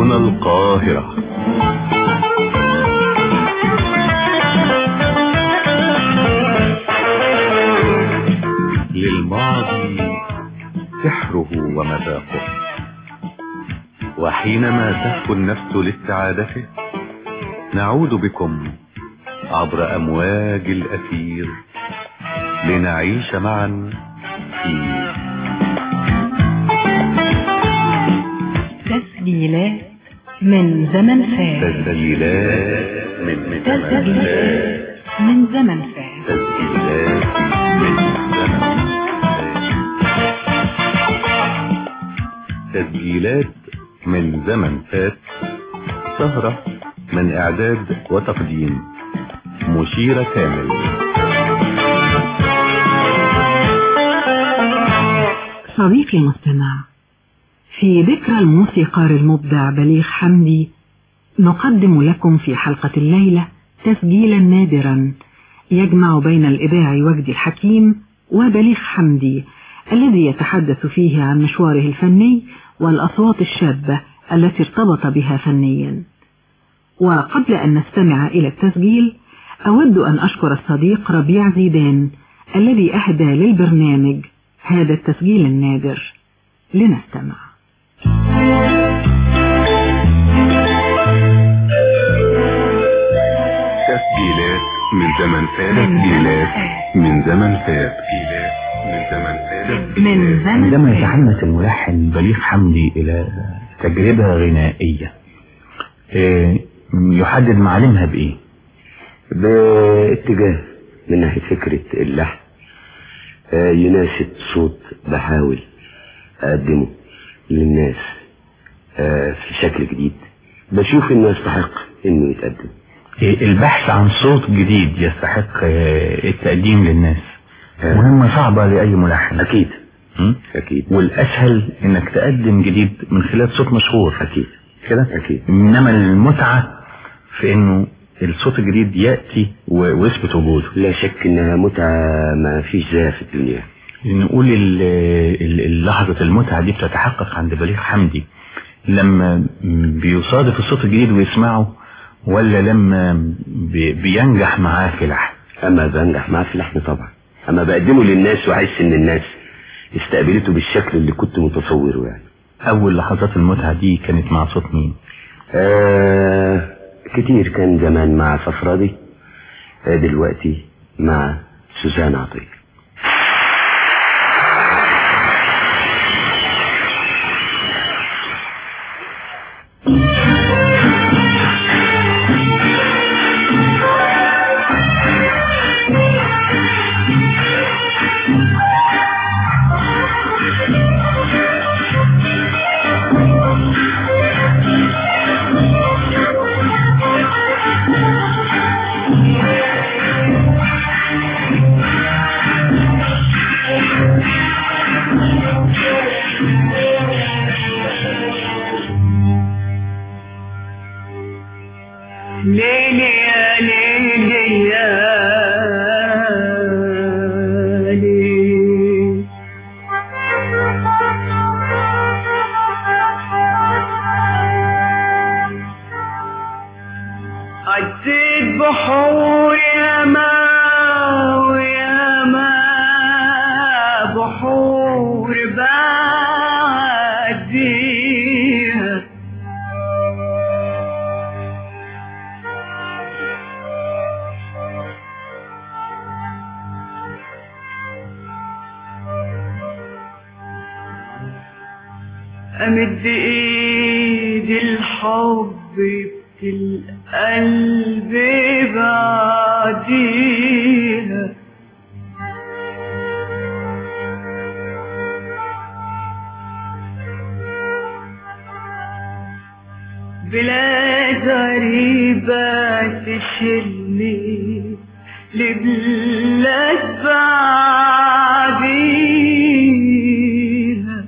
هنا القاهرة للماضي سحره ومذاقه وحينما تهفو النفس لاستعادته نعود بكم عبر أمواج الأثير لنعيش معا في تسجيلات من زمن فات تسجيلات من من زمن تسجيلات فات. من زمن فات تسجيلات من زمن فات. تسجيلات من زمن فات سهرة من إعداد وتقديم مشيرة كامل صديقي المستمع في ذكرى الموسيقار المبدع بليغ حمدي نقدم لكم في حلقة الليلة تسجيلا نادرا يجمع بين الإذاع وجدي الحكيم وبليغ حمدي الذي يتحدث فيه عن مشواره الفني والأصوات الشابة التي ارتبط بها فنيا وقبل أن نستمع إلى التسجيل أود أن أشكر الصديق ربيع زيدان الذي أهدى للبرنامج هذا التسجيل النادر لنستمع تسجيلات من زمن فات تسجيلات من زمن فات تسجيلات من زمن فات من زمن عندما يتحمس الملحن بليغ حمدي إلى تجربة غنائية آه، يحدد معالمها بإيه؟ باتجاه من ناحية فكرة اللحن آه، يناسب صوت بحاول أقدمه للناس آه، في شكل جديد بشوف إنه يستحق إنه يتقدم آه، البحث عن صوت جديد يستحق آه، التقديم للناس آه. مهمة صعبة لأي ملحن أكيد م? أكيد والأسهل إنك تقدم جديد من خلال صوت مشهور أكيد كده أكيد إنما المتعة في إنه الصوت الجديد يأتي و- ويثبت وجوده لا شك إنها متعة ما فيش زيها في الدنيا نقول ال- ال- اللحظة المتعة دي بتتحقق عند بليغ حمدي لما بيصادف الصوت الجديد ويسمعه ولا لما بي- بينجح معاه في لحن أما بنجح معاه في اللحن طبعا أما بقدمه للناس وأحس إن الناس استقبلته بالشكل اللي كنت متصوره يعني أول لحظات المتعة دي كانت مع صوت مين آه كتير كان زمان مع صفرادي آه دلوقتي مع سوزان عطية ليلي يا ليلي يا ليلي عديت بحور يا ما ويا ما بحور بعديها أمد إيدي الحب القلب بعديها بلاد غريبة تشلني لبلاد بعديها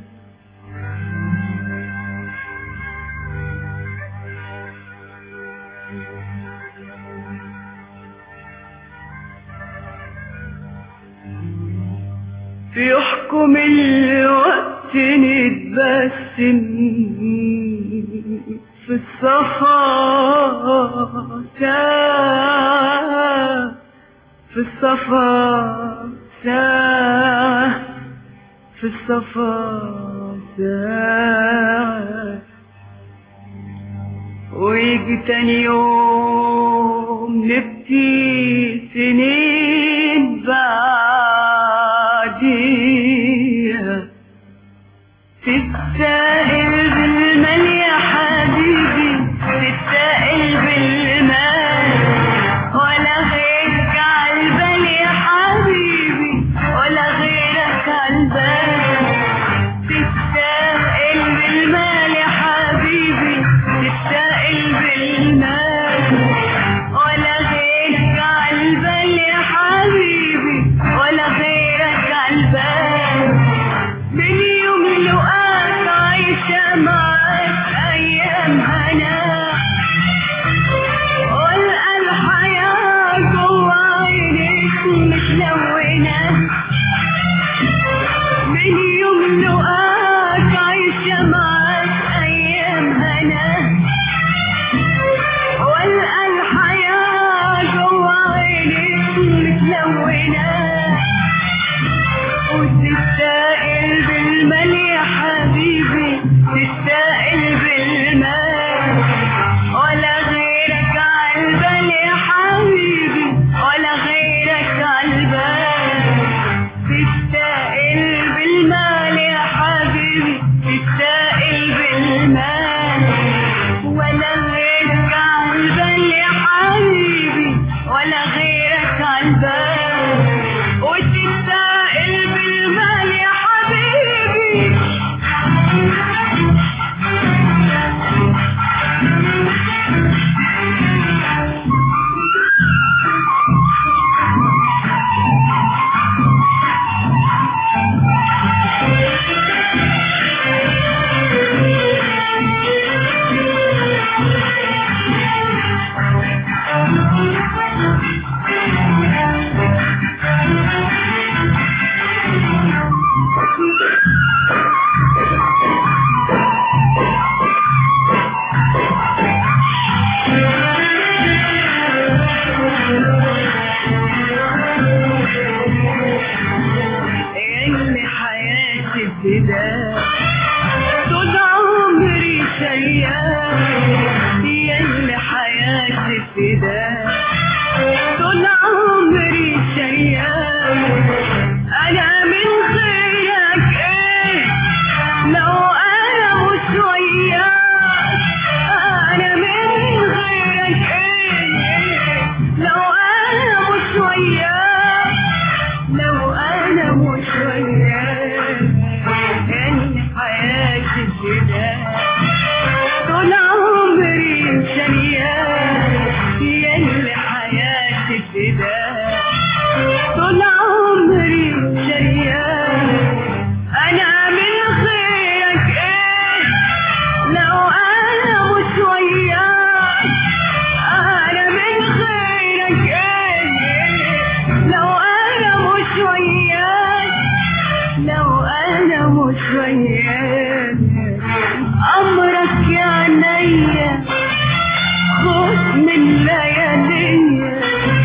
يحكم الوقت نتبسم في الصفا ساعة في الصفا ساعة في الصفا ساعة ويجي تاني يوم نبكي سنين بعديها تتسائل بالمال يا حبيبي تتسائل بالمال ولا غيرك عالبال يا حبيبي ولا غيرك عالبال تتسائل بالمال يا حبيبي تتسائل بالمال ولا غيرك عالبال يا حبيبي ولا غيرك عالبال من يوم لقاك عايشة معاك أيام هنا والقى الحياة جوا عينيك متلونة من يوم لقاك عايشة معاك أيام هنا والقى الحياة جوا عينيك متلونة وتستائل بالمال يا حبيبي تستائل بالمال ولا غيرك عالبال يا حبيبي ولا غيرك عالبال تستائل بالمال يا حبيبي تستائل بالمال ولا غيرك عالبال يا حبيبي ولا غيرك عالبال وتستائل بالمال يا حبيبي إن حياتي ابتداء طول عمري شيان يا اللي حياتي ابتداء طول عمري شيان أنا من غيرك إيه لو أنا مش وياك أنا من غيرك إيه لو أنا مش وياك لو انا مش وياك ان حياتي ابتداء طول عمري شريان يا اللي حياتي ابتداء طول عمري شريان انا من غيرك ايه لو انا مش وياك انا من غيرك ايه لو انا مش وياك لو انا مش وياك امرك يا عينيا خد من لياليا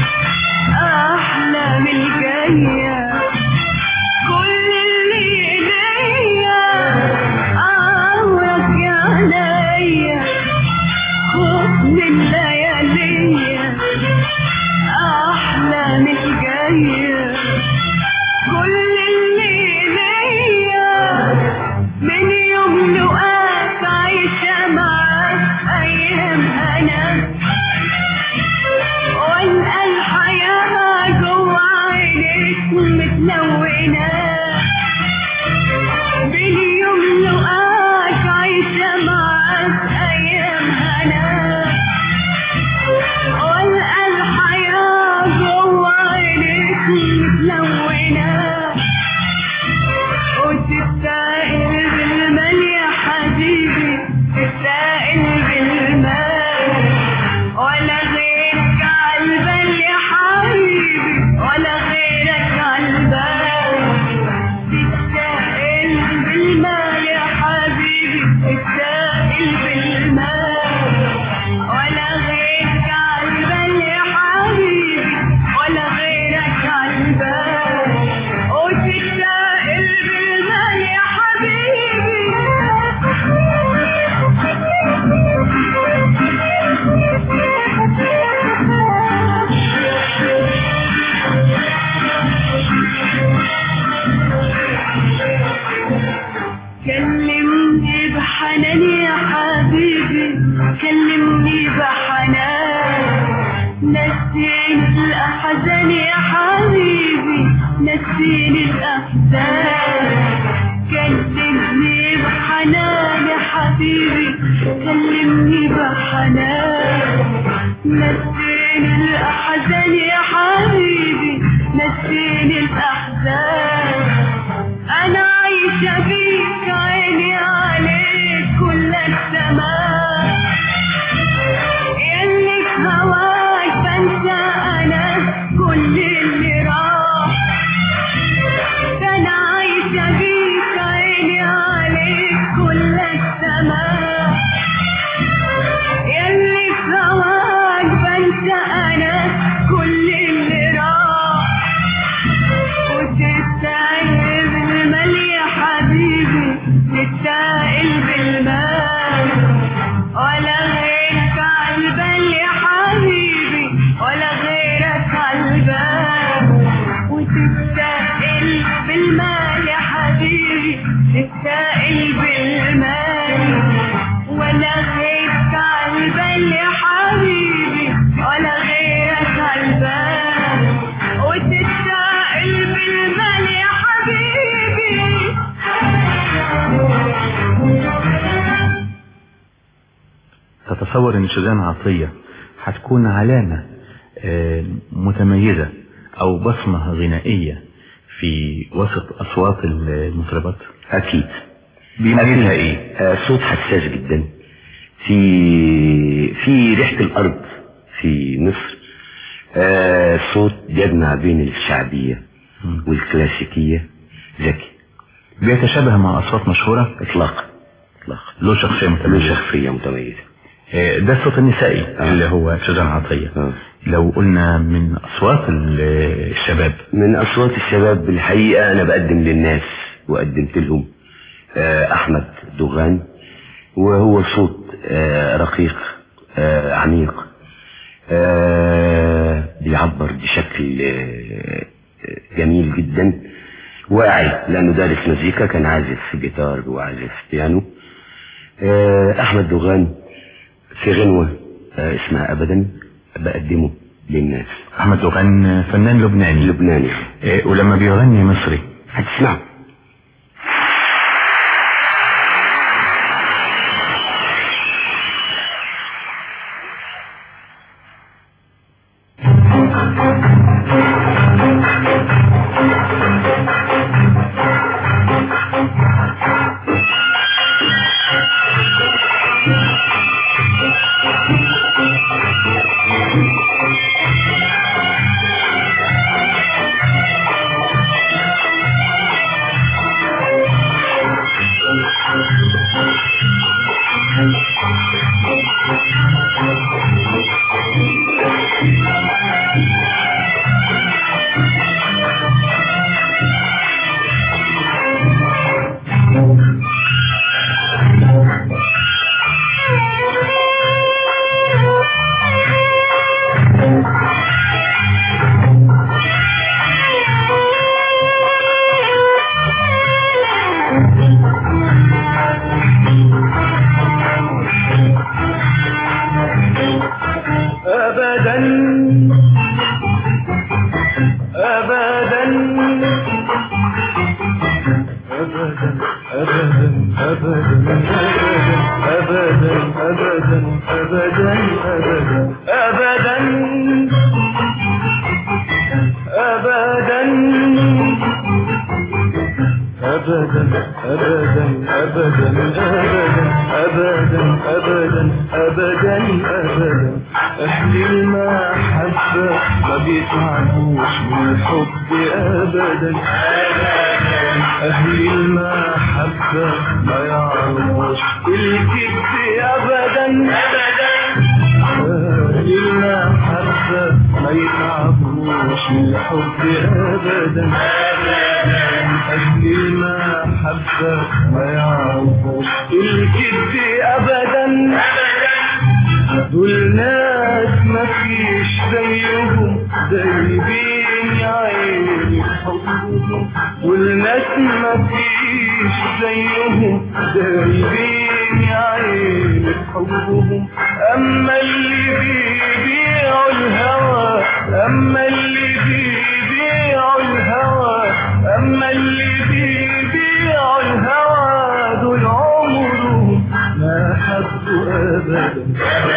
احلام الجايه كل اللي ليا امرك يا عينيا خد من لياليا احلام الجايه كل اللي ليا من يوم لقاك عايشة معاك كلمني بحنان نسيني الأحزان يا حبيبي نسيني الأحزان كلمني بحنان يا حبيبي كلمني بحنان نسيني الأحزان يا حبيبي نسيني الأحزان أنا عايشة بيك عيني عليك كل السماء يلي في هواك بنسى أنا كل اللي راح أنا عايشة بيك عيني عليك كل السماء يلي في هواك بنسى أنا كل اللي راح وتستاهل بالمال يا حبيبي تستاهل بالمال ولا غيرك عالبال يا حبيبي ولا غيرك عالبال وتستاهل بالمال يا حبيبي تستاهل بالمال ولا غيرك عالبال يا حبيبي ولا غيرك عالبال وتستاهل بالمال يا حبيبي تتصور ان سوزان عطية هتكون علامة آه، متميزة او بصمة غنائية في وسط اصوات المطربات أكيد بيميزها أكيد. ايه آه، صوت حساس جدا في في ريحة الأرض في مصر آه، صوت يجمع بين الشعبية مم. والكلاسيكية ذكي بيتشابه مع اصوات مشهورة إطلاقا إطلاقا له شخصية له متميزة شخصية متميزة آه، ده الصوت النسائي آه. اللي هو سوزان عطية آه. لو قلنا من اصوات ال- الشباب من أصوات الشباب الحقيقة أنا بقدم للناس وقدمت لهم آه، أحمد دوغان وهو صوت آه، رقيق آه، عميق آه، بيعبر بشكل آه، جميل جدا واعي لأنه دارس مزيكا كان عازف جيتار وعازف بيانو آه، أحمد دوغان في غنوة آه، اسمها أبدا بقدمه للناس احمد دوغان فنان لبناني لبناني آه، ولما بيغني مصري هتسمعه أبدا أبدا أبدا أبدا أبدا أبدا أبدا أبدا أبدا أبدا أبدا أبدا أبدا أبدا أبدا أبدا أبدا أبدا أهل المحبة ما بيتعبوش من الحب أبدا أهل المحبة ما يعرفوش الكذب أبدا أهل المحبة ما يتعبوش من الحب أبدا أهل المحبة ما يعرفوش الكذب أبدا دول ناس ما فيش زيهم دايبين يا عيني حبهم دول ناس ما فيش زيهم دايبين يا عيني حبهم أما اللي بيبيعوا الهوى أما اللي بيبيعوا الهوى أما اللي بيبيعوا الهوى دول عمرهم ما حبوا أبدا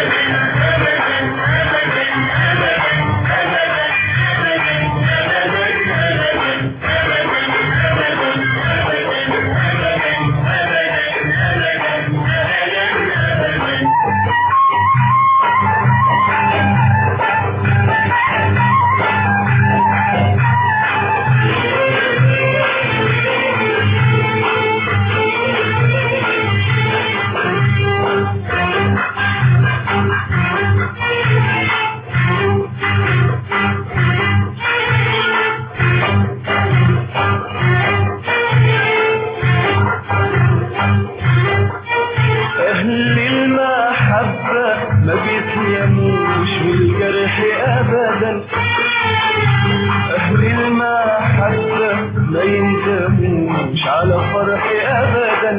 أهل المحبة ما بيتيموش بالجرح أبدا أهل المحبة ما يندموش على فرح أبدا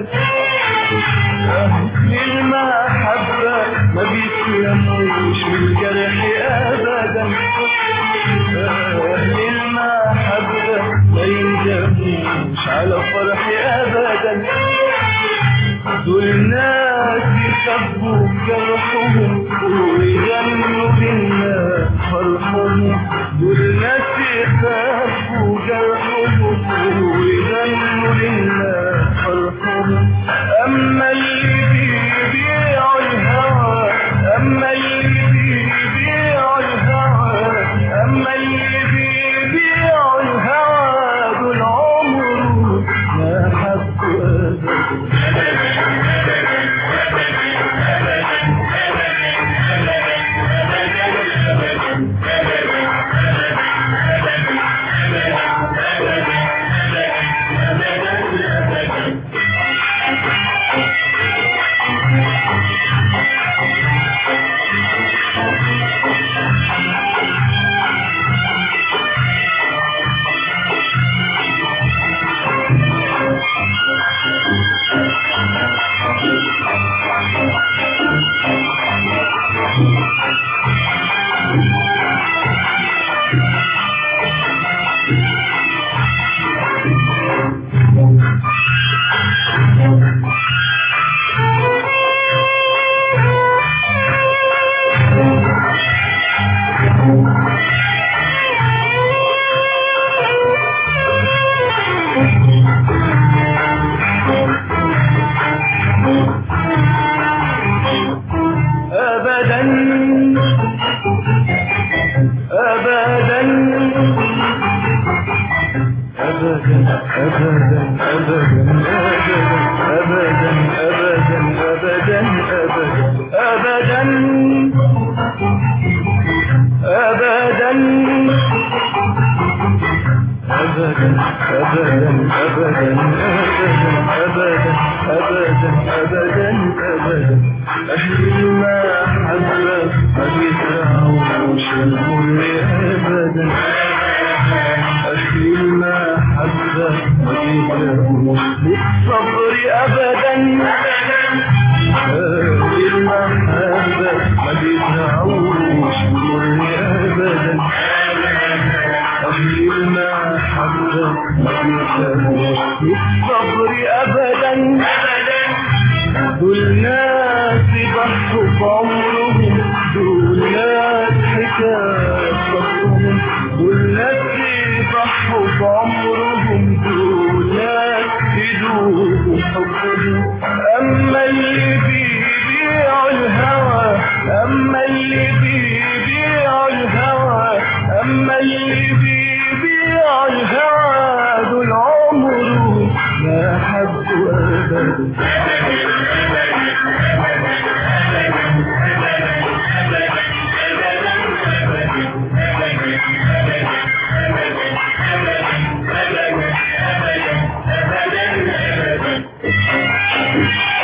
أهل المحبة ما بيتيموش بالجرح أبدا أهل المحبة ما يندموش على فرح أبدا دول ناس يخبوا جرحهم ويغنوا لنا فرحهم دول ناس يخبوا جرحهم ويغنوا لنا فرحهم أما اللي بيبيعوا الهوى أما اللي بيبيعوا الهوى أما اللي بيبيعوا الهوى دول عمره ما حبوا أبدا أبدا أبدا أبدا أبدا أبدا أبدا أبدا أبدا أبدا أبدا أبدا أبدا أبدا أبدا أبدا أبدا أبدا أبدا أهل المحبة ما بيتراوش الأمر أبدا أهل المحبة ما بيتراوش بالصبر أبدا أهل المحبة ما بيتراوش الأمر أبدا أهل المحبة ما بيتراوش بالصبر أبدا دول ناس ضحوا بعمرهم دول ناس حكاية صبرهم دول ناس ضحوا بعمرهم دول ناس يدوبوا حبهم أما اللي بيبيعوا الهوى أما اللي بيبيعوا الهوى أما اللي بيبيعوا الهوى دول عمرهم ما حبوا أبدا Thank you.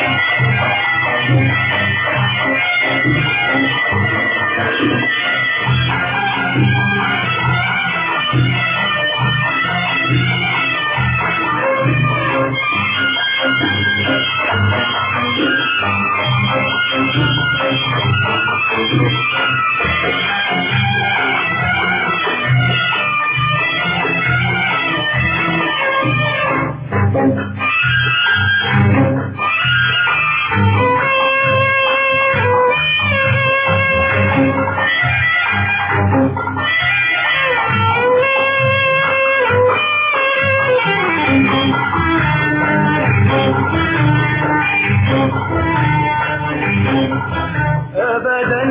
أبدا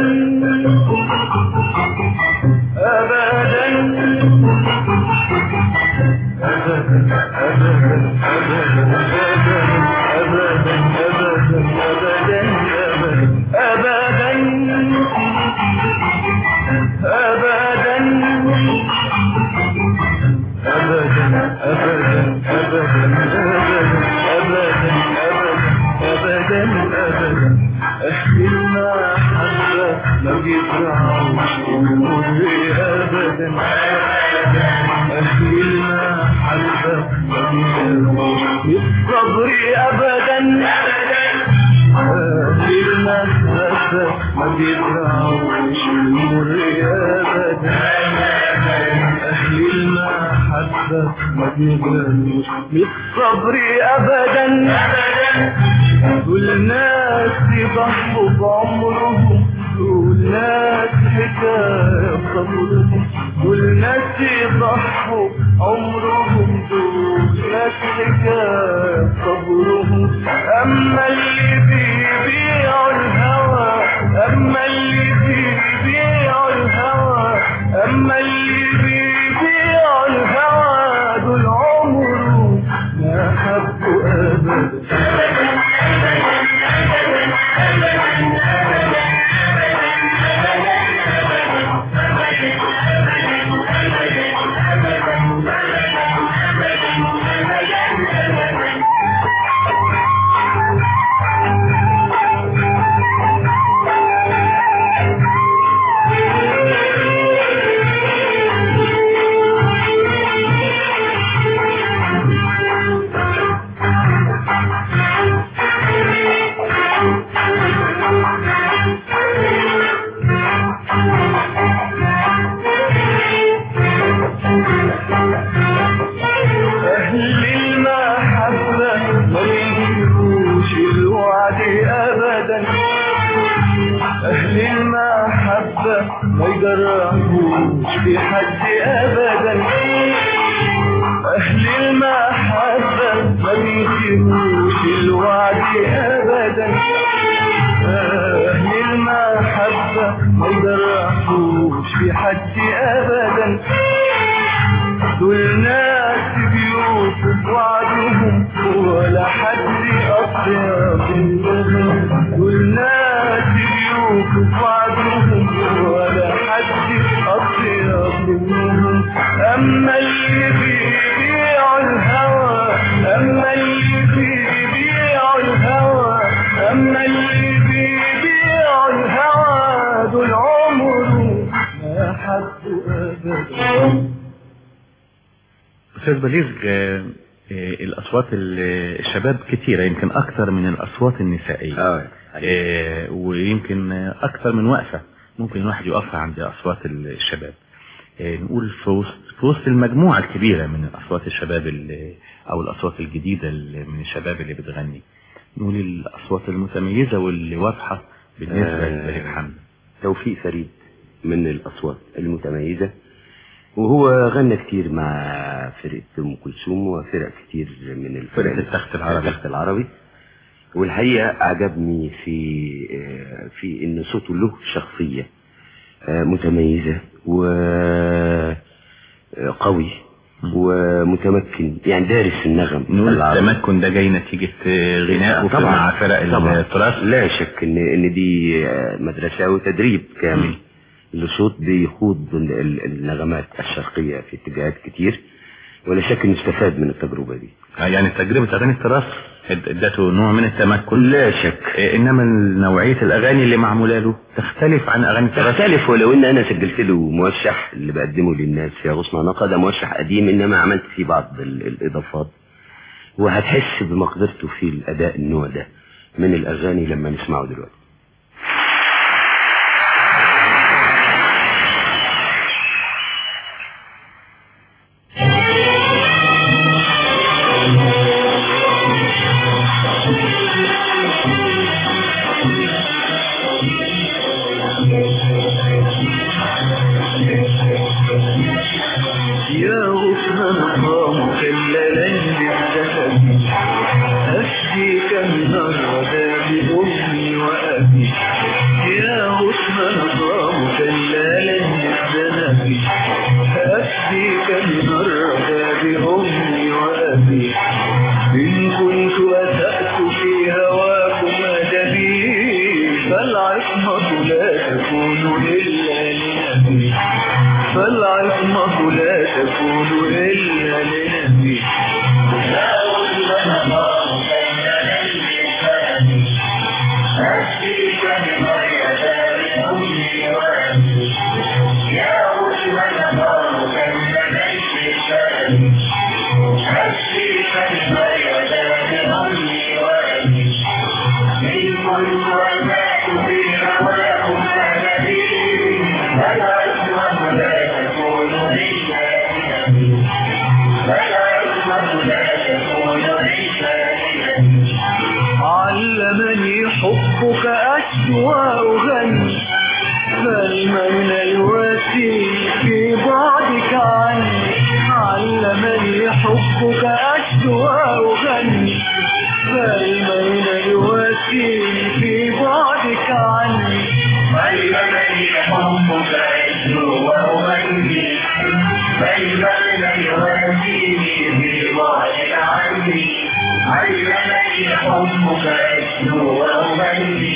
أبدا أهل المحبة ما بيزرعوش الأمور أبدا أهل المحبة ما بيزرعوش الصبر أبدا أهل المحبة ما بيزرعوش الأمور أبدا أهل المحبة ما بيزرعوش الصبر أبدا دول ناس يضحوا بعمرهم دول ناس حكاية صبرهم دول ناس يضحوا عمرهم دول ناس حكاية صبرهم أما اللي بيبيعوا الهوى أما اللي بيبيعوا الهوى أما اللي بيبيعوا الهوى دول عمرهم ما حبوا أبدا أهل المحبة ما يجيبوش الوعد أبدا أهل المحبة ما يجرحوش في حد أبدا أهل المحبة ما بيجيبوش الوعد أبدا أهل المحبة ما يجرحوش في حد أبدا دول ناس بيوفوا بوعدهم ولا حد أطيب منهم دول ناس بيوفوا بوعدهم ولا حد أطيب منهم أما اللي بيبيعوا الهوى أما اللي بيبيعوا الهوى أما اللي بيبيعوا الهوى دول عمره ما حبوا أبدا أستاذ بليغ آه، آه، الأصوات ال- الشباب كتيرة يمكن أكثر من الأصوات النسائية اه آه، ويمكن آه، أكثر من وقفة ممكن الواحد يقفها عند أصوات الشباب آه، نقول في وسط في وسط المجموعة الكبيرة من أصوات الشباب اللي أو الأصوات الجديدة اللي من الشباب اللي بتغني نقول الأصوات المتميزة واللي واضحة بالنسبة آه. لبليغ حمد توفيق فريد من الأصوات المتميزة وهو غنى كتير مع فرقة أم كلثوم وفرق كتير من الفرق فرقة التخت العربي. التخت العربي والحقيقة عجبني في آه، في إن صوته له شخصية آه، متميزة وقوي ومتمكن يعني دارس النغم نقول العربي. التمكن ده جاي نتيجة آه، غنائه في- مع فرق طبعا. التراث لا شك ان ان دي آه، مدرسه وتدريب كامل لصوت بيخوض ال- ال- النغمات الشرقيه في اتجاهات كتير ولا شك انه استفاد من التجربه دي آه، يعني تجربة أغاني التراث اد- ادته نوع من التمكن لا شك آه، إنما نوعية الأغاني اللي معمولة له تختلف عن أغاني التراث تختلف ولو ان انا سجلت له موشح اللي بقدمه للناس في غصن نقا ده موشح قديم انما عملت فيه بعض ال- الاضافات وهتحس بمقدرته في الاداء النوع ده من الاغاني لما نسمعه دلوقتي غصن مقام خلالا بالذهب أفديك من الردى بأمي وأبي يا غصن مقام خلالا بالذهب أفديك من الردى بأمي وأبي إن كنت أسأت في هواكم أدبي فالعصمة لا تكون إلا لنبي فالعصمة لا تكون إلا لنبي علمني حبك أشوى أغني فالمن الوسيل في بعدك عني علمني حبك أشوى أغني فالمن الوسيل في بعدك عني علمني حبك أشوى أغني فالمن الوسيل في بعدك عني علمني حبك أشنو وأغني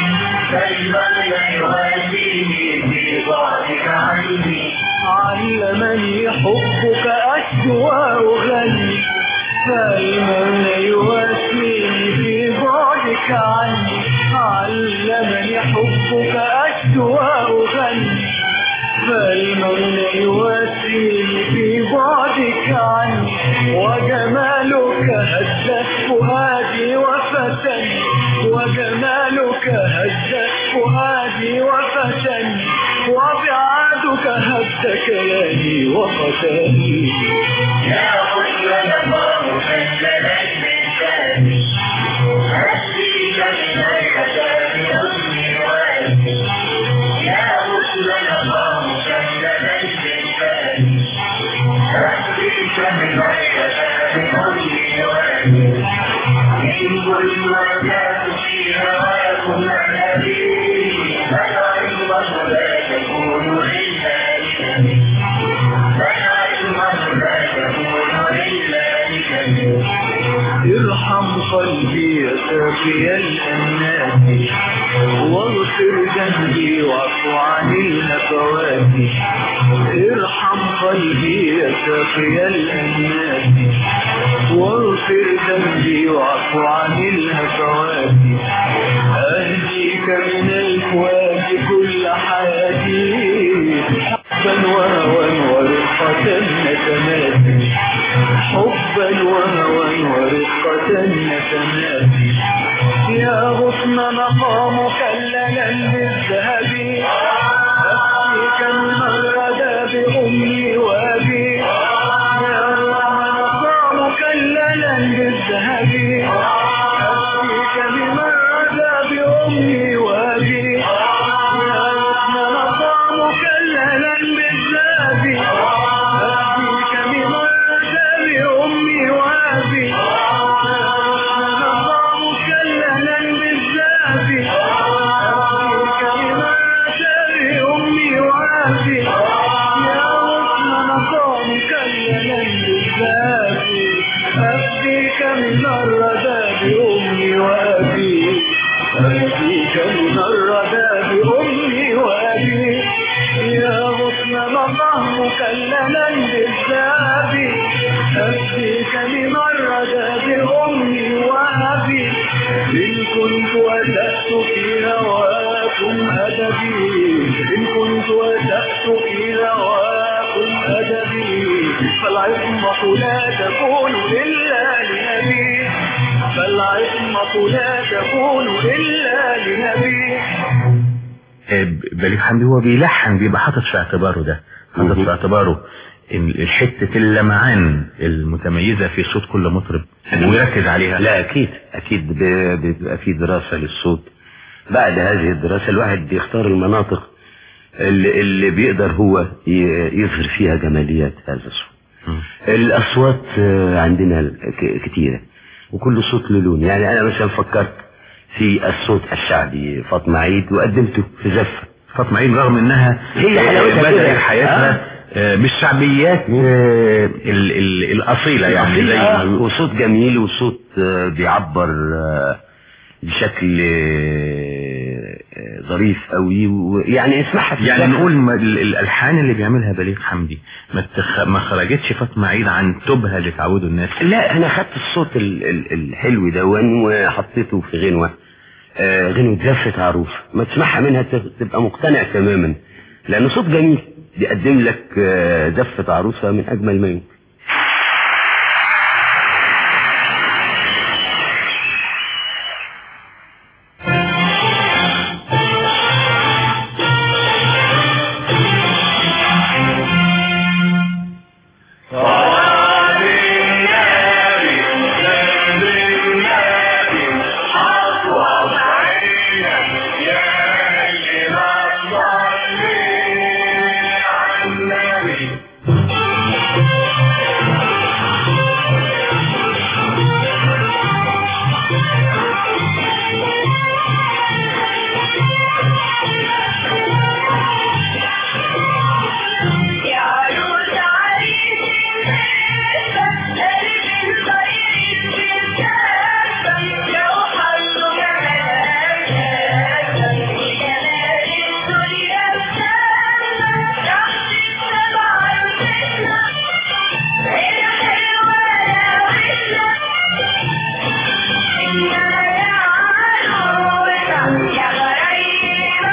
كلمة يغنيني في بعدك عني علمني حبك أشنو وأغني فالمن يواسيني في بعدك عني علمني حبك أشنو وأغني فالمن يواسيني في بعدك عني وجمالك هز فؤادي وفتني وجمالك هز فؤادي وفتني وبعادك هز كياني وفتني يا حسن الله فلنا من ثاني أسريك من الحسن أمي وأبي يا حسن الله فلنا من ثاني أسريك من الحسن أمي وأبي إن كل وجهت في هواكم النبي فالعلم لا تكون إلا لنبي فالعلم لا تكون إلا لنبي ارحم قلبي يا ساقي الأنات واغفر ذنبي واعف عن الهفوات ارحم قلبي يا ساقي الأنات واغفر ذنبي واعف عن الهفوات أهديك من الفؤاد كل حياتي حبا وهوى ورفقة نسمات حبا وهوى ورفقة نسمات يا غصن مقامك لنا بالذهب أفتيك من الردى بأمي وأبي يا غصن مقامك لنا بالذهب أفتيك من الردى بأمي وأبي يا غصن مقامك لنا بالذهب أفتيك من الردى بأمي وأبي أفديك من الردى بأمي وأبي أفديك من الردى بأمي وأبي يا غصن مقام مكللا بالذهب أفديك من الردى بأمي وأبي إن كنت أسأت في هواكم أدبي إن كنت أسأت في هواكم أدبي فالعصمة لا تكون إلا لنبي فالعصمة لا تكون إلا لنبي آه، بليغ حمدي هو بيلحن بيبقى حاطط في اعتباره ده حاطط في اعتباره ان الحتة اللمعان المتميزة في صوت كل مطرب ويركز عليها لا اكيد اكيد ب- بيبقى في دراسة للصوت بعد هذه الدراسة الواحد بيختار المناطق اللي, اللي بيقدر هو ي- يظهر فيها جماليات هذا الصوت مم. الاصوات آه، عندنا ك- كتيرة وكل صوت له لون يعني انا مثلا فكرت في الصوت الشعبي فاطمة عيد وقدمته في زفة فاطمة عيد رغم انها هي حلاوتها بدأت كده. حياتها آه، بالشعبيات آه، ال- ال- الأصيلة يعني زي آه، ما وصوت جميل وصوت آه، بيعبر آه، بشكل آه، آه، ظريف قوي ويعني اسمعها في يعني الزفة. نقول ما- ال- الالحان اللي بيعملها بليغ حمدي ما, تخ... ما خرجتش فاطمه عيد عن تبها اللي تعودوا الناس لا انا خدت الصوت ال- ال- الحلو دون وحطيته في غنوة آه، غنوة زفة عروس ما تسمعها منها ت- تبقى مقتنع تماما لانه صوت جميل بيقدم لك آه، زفة عروسة من اجمل ما يمكن يا عروس عريس قلبي صغير بالكاسة لو حلوا جمالك وجمال الدنيا بسامة تحت السبع الفتنة الحلوة يا وحشة إنما يا عروسة يا غريبة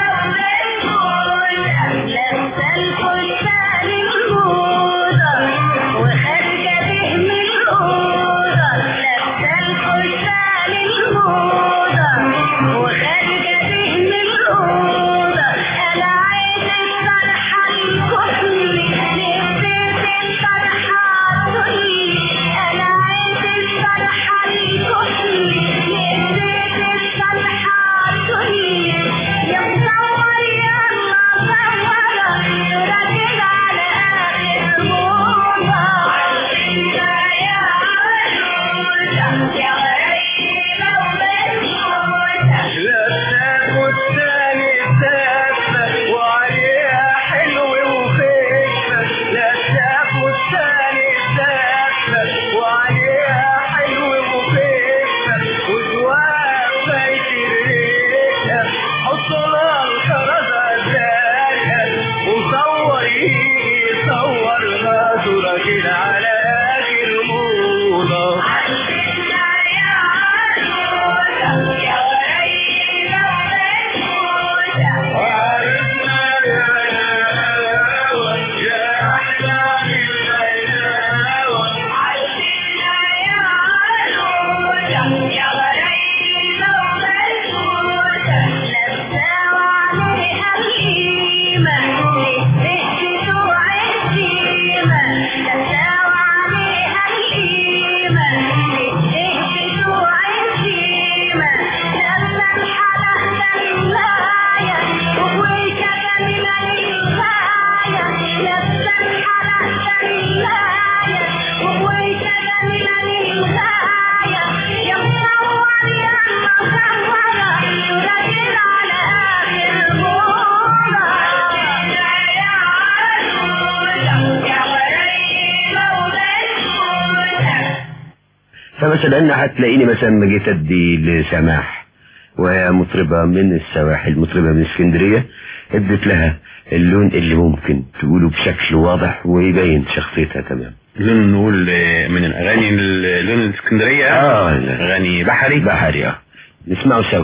ومجهولة لابسة الفستان الموضة وخارجة به من الأوضة لابسة الفستان الموضة وخارجة به من الأوضة أنا عايز الطرحة الكحلي لبست الطرحة الطلي أنا عايز الطرحة الكحلي لبست الطرحة الطلي يا مصور يا مصورة راجل على آخر موضة يا عروسة يا غريبة ومجنونة لابسة فستان الزفة وعليها حلو وخفة لابسة فستان الزفة وعليها حلو وخفة وجواها الريحة حطنا الخرزة الزرقاء وصور يجي صور راسه راجل على آخر موضة عندنا يا عروسة يا غريبة ومجنونة وعرفنا يا هوى يا أحلام الغلاوة عندنا يا عروسة يا غريبة ومجنونة لابسة وعليها القيمة للست وعزيمة لابسة وعليها القيمة للست وعزيمة لابسة الحلق دلاية ووشها جميلة للغاية لابسة الحلق دلاية ووشها جميلة للغاية يا مصور يا مصورة راجل على آخر موضة يا عروسة يا غريبة ومجنونة فمثلا هتلاقيني مثلا ما جيت ادي لسماح وهي مطربة من السواحل مطربة من اسكندرية اديت لها اللون اللي ممكن تقوله بشكل واضح ويبين شخصيتها تمام لون نقول آه، من الاغاني ال- لون الاسكندريه اه لا. اغاني بحري بحري اه نسمعه سوا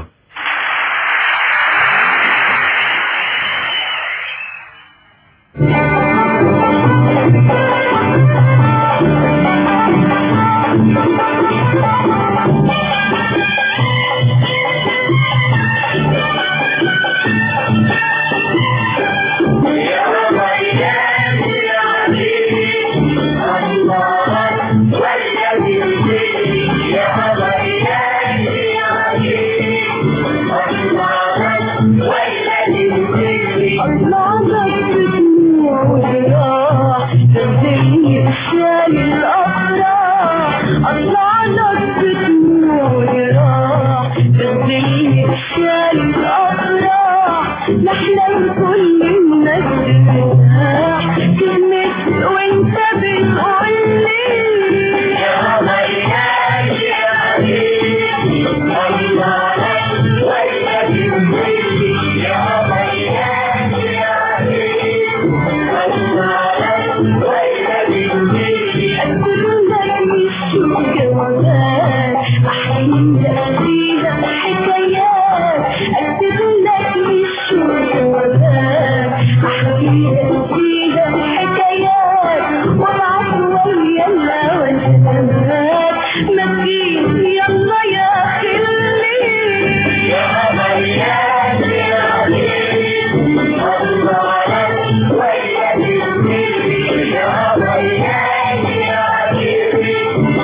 يا كل الناس ترتاح كلمة وانت بتقول لي يا مريم يا حبيبي الله ولا تنسي يا مريم يا حبيبي الله ولا تنسي أقول لك مش جوابات أحلم فيها حكايات أكتب لك مش جوابات أحكي فيها حكايات وابعت ويا والسلامات ما تجيب يلا يا خلي يا مريم يا حبيبي الله ويا تنسي يا مريم يا حبيبي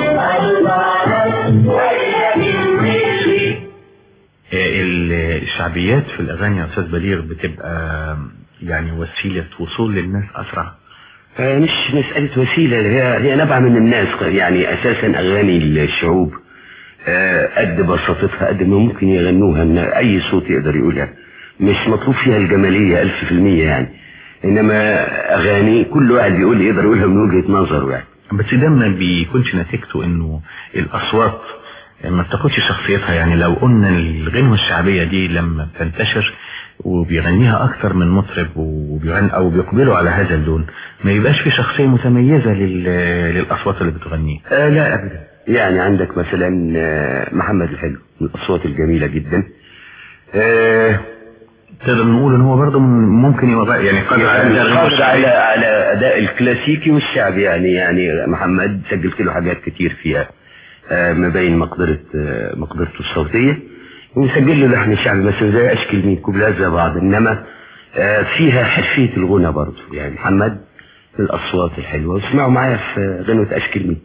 الله ويا تنسي ال- الشعبيات في الأغاني يا أستاذ بليغ بتبقى يعني وسيلة وصول للناس أسرع آه، مش مسألة وسيلة هي هي نبع من الناس يعني أساسا أغاني الشعوب آه، قد بساطتها قد ما ممكن يغنوها إن أي صوت يقدر يقولها مش مطلوب فيها الجمالية ألف في المية يعني إنما أغاني كل واحد بيقول يقدر يقولها من وجهة نظره يعني بس ده ما بيكونش نتيجته انه الاصوات ما بتاخدش شخصيتها يعني لو قلنا الغنوة الشعبية دي لما بتنتشر وبيغنيها اكتر من مطرب وبيغني او بيقبلوا على هذا اللون ما يبقاش في شخصية متميزة لل... للاصوات اللي بتغنيها آه لا أبدا يعني عندك مثلا آه، محمد الحلو من الأصوات الجميلة جدا آه، تقدر نقول ان هو برضه ممكن يبقى يعني قادر على يعني الغنوة قادر على الشعبية. على اداء الكلاسيكي والشعبي يعني يعني محمد سجلت له حاجات كتير فيها آه، مبين مقدرة آه، مقدرته الصوتية وسجل له لحن شعبي مثلا زي اشكال مين كوبلات زي بعض انما آه، فيها حرفية الغنى برضه يعني محمد من الاصوات الحلوة واسمعوا معايا في غنوة اشكال مين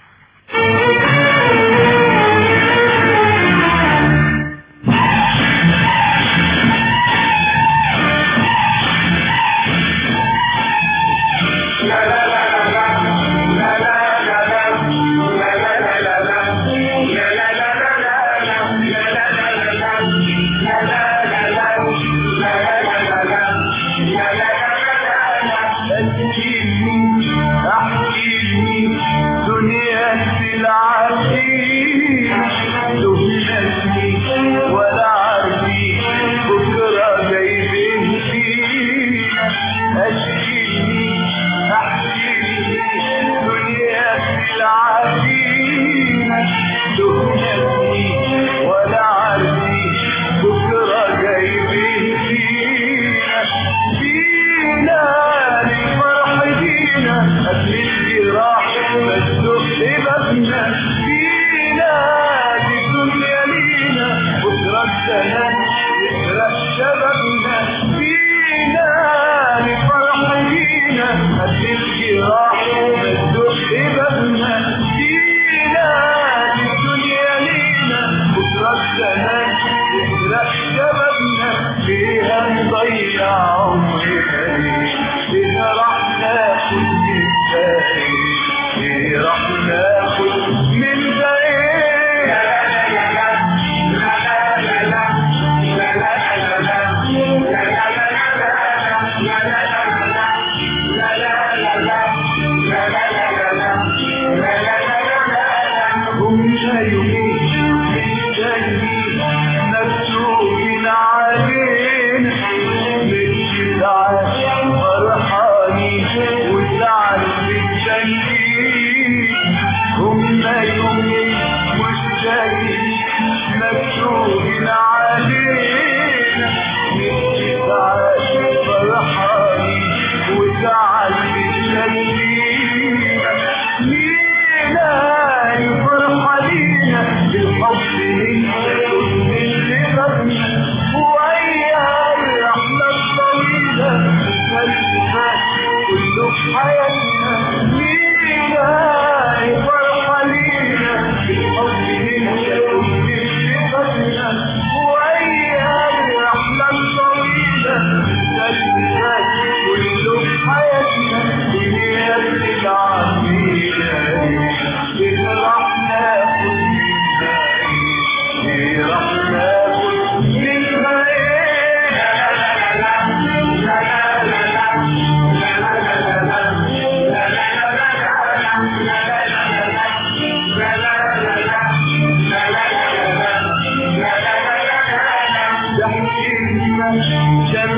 ولا عارفين بكرة جايبين فينا فينا للفرح فينا قبل الجراح مسدوق بابنا فينا دي الدنيا لينا بكرة السنة يسرق شبابنا فينا للفرح فينا قبل الجراح مسدوق بابنا فينا دي الدنيا لينا بكرة السنة يسرق شبابنا فيها نضيع عمرنا فيها راح ناخد من باقي فيها راح ناخد من هم يومين مستنيين مكتوبين علينا من ساعات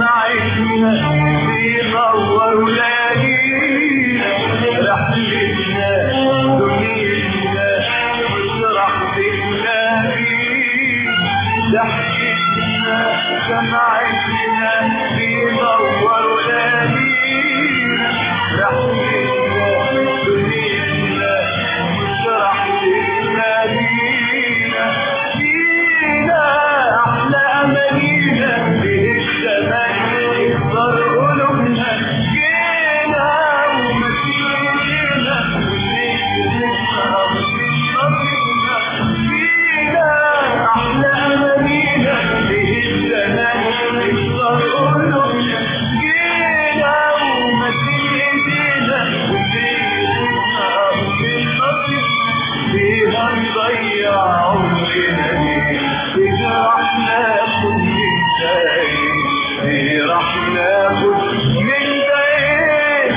جمعتنا بينور ليالينا رحلتنا دنيتنا واسرح بالنبي ضحكتنا جمعتنا بينور ليالينا رحلتنا دنيتنا واسرح بالنبينا فينا أحلى أمانينا به الزمان يكبر قلوبنا جينا ومسيرنا ونسهر من نصيبنا فينا أحلى أمانينا به الزمان يكبر قلوبنا جينا ومسيرنا ونسهر من نصيبنا فيها نضيع عمرنا ليه تجرح ناخد من دايم تجرح ناخد من دايم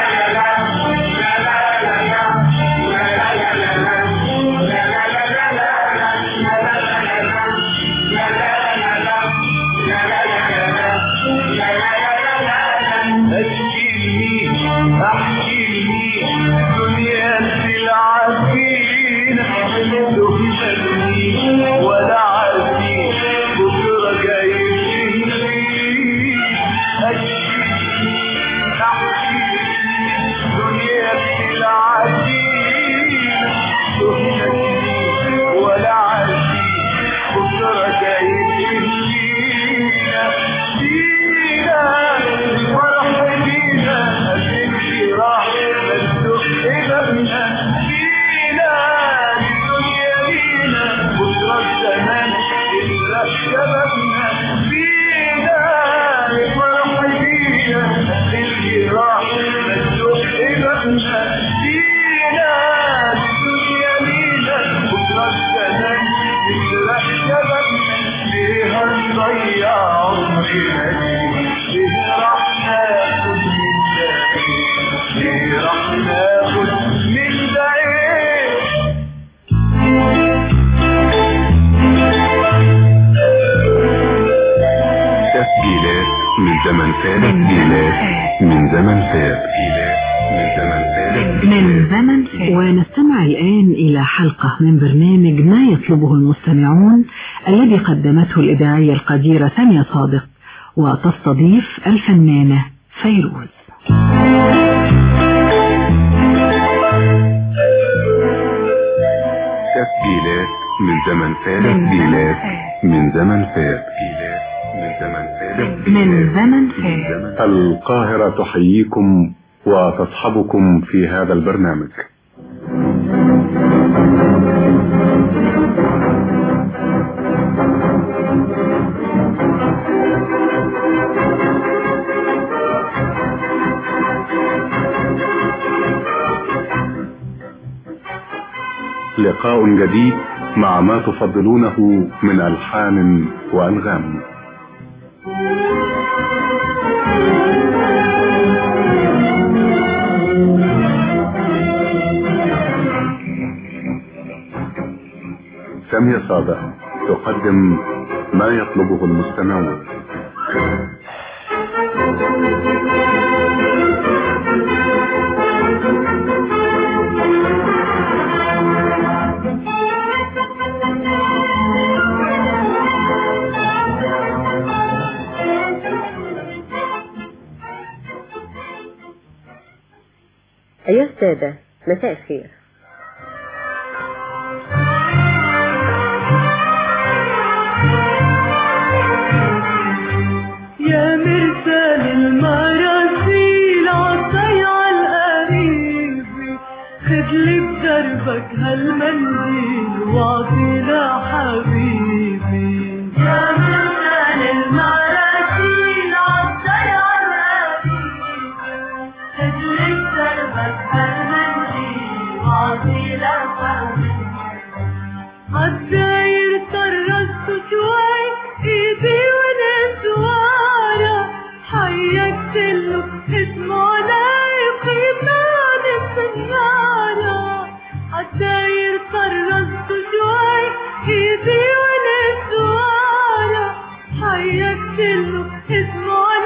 أشكيني أحكيني دنيا العافين تهمني ولا عارفين بكرة جاي مني أشكيني أحكيني دنيا العافين تهمني ولا عارفين بكرة جاي مني فينا الفرح بينا الانشراح مفتوح إلينا فينا الدنيا لينا بكرة الزمان إلا شبابنا فينا الفرح بينا الانشراح مفتوح إلينا فينا الدنيا لينا بكرة الزمان إلا شبابنا ليه هنضيع عمرنا ليه ليه راح ناخد من ده إيه؟ ليه راح ناخد من ده ايه تسجيلات من زمن فات تسجيلات من زمن فات تسجيلات من زمن فات من زمن ونستمع الآن إلى حلقة من برنامج ما يطلبه المستمعون الذي قدمته الإذاعية القديرة سامية صادق وتستضيف الفنانة فيروز تسجيلات من زمن فات تسجيلات من زمن فات تسجيلات من زمن فات من زمن من فات زمن القاهرة تحييكم وتصحبكم في هذا البرنامج لقاء جديد مع ما تفضلونه من ألحان وأنغام سامية صادق تقدم ما يطلبه المستمعون أيها السادة مساء الخير يا مرسال المراسيل عالضيعة القريبة خدلي بدربك هالمنديل واعطينا حبيبي يا مرسال المراسيل عالضيعة القريبة خدلي بدربك هالمنديل واعطينا حبيبي عالداير طرزت شوي ايدي ونسوارة حيكت له اسمه لايق يبان السنارة عالداير طرزت شوي ايدي ونسوارة حيكت له اسمه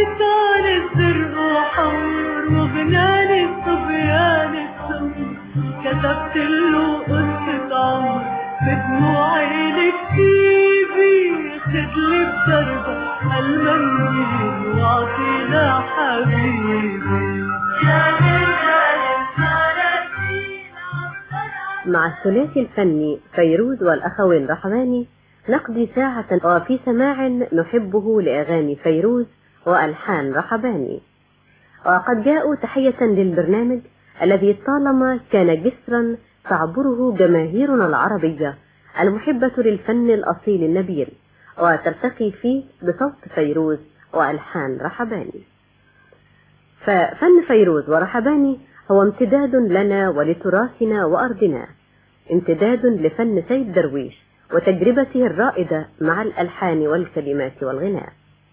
حيطان الزرق وحور وغناني الصبيان السمر كتبت له قصة عمر بدموعي لكتيبي خدلي بدربك المنديل واعطينا حبيبي مع الثلاثي الفني فيروز والأخوين رحماني نقضي ساعة وفي سماع نحبه لأغاني فيروز وألحان رحباني وقد جاءوا تحية للبرنامج الذي طالما كان جسرا تعبره جماهيرنا العربية المحبة للفن الأصيل النبيل وترتقي فيه بصوت فيروز وألحان رحباني ففن فيروز ورحباني هو امتداد لنا ولتراثنا وأرضنا امتداد لفن سيد درويش وتجربته الرائدة مع الألحان والكلمات والغناء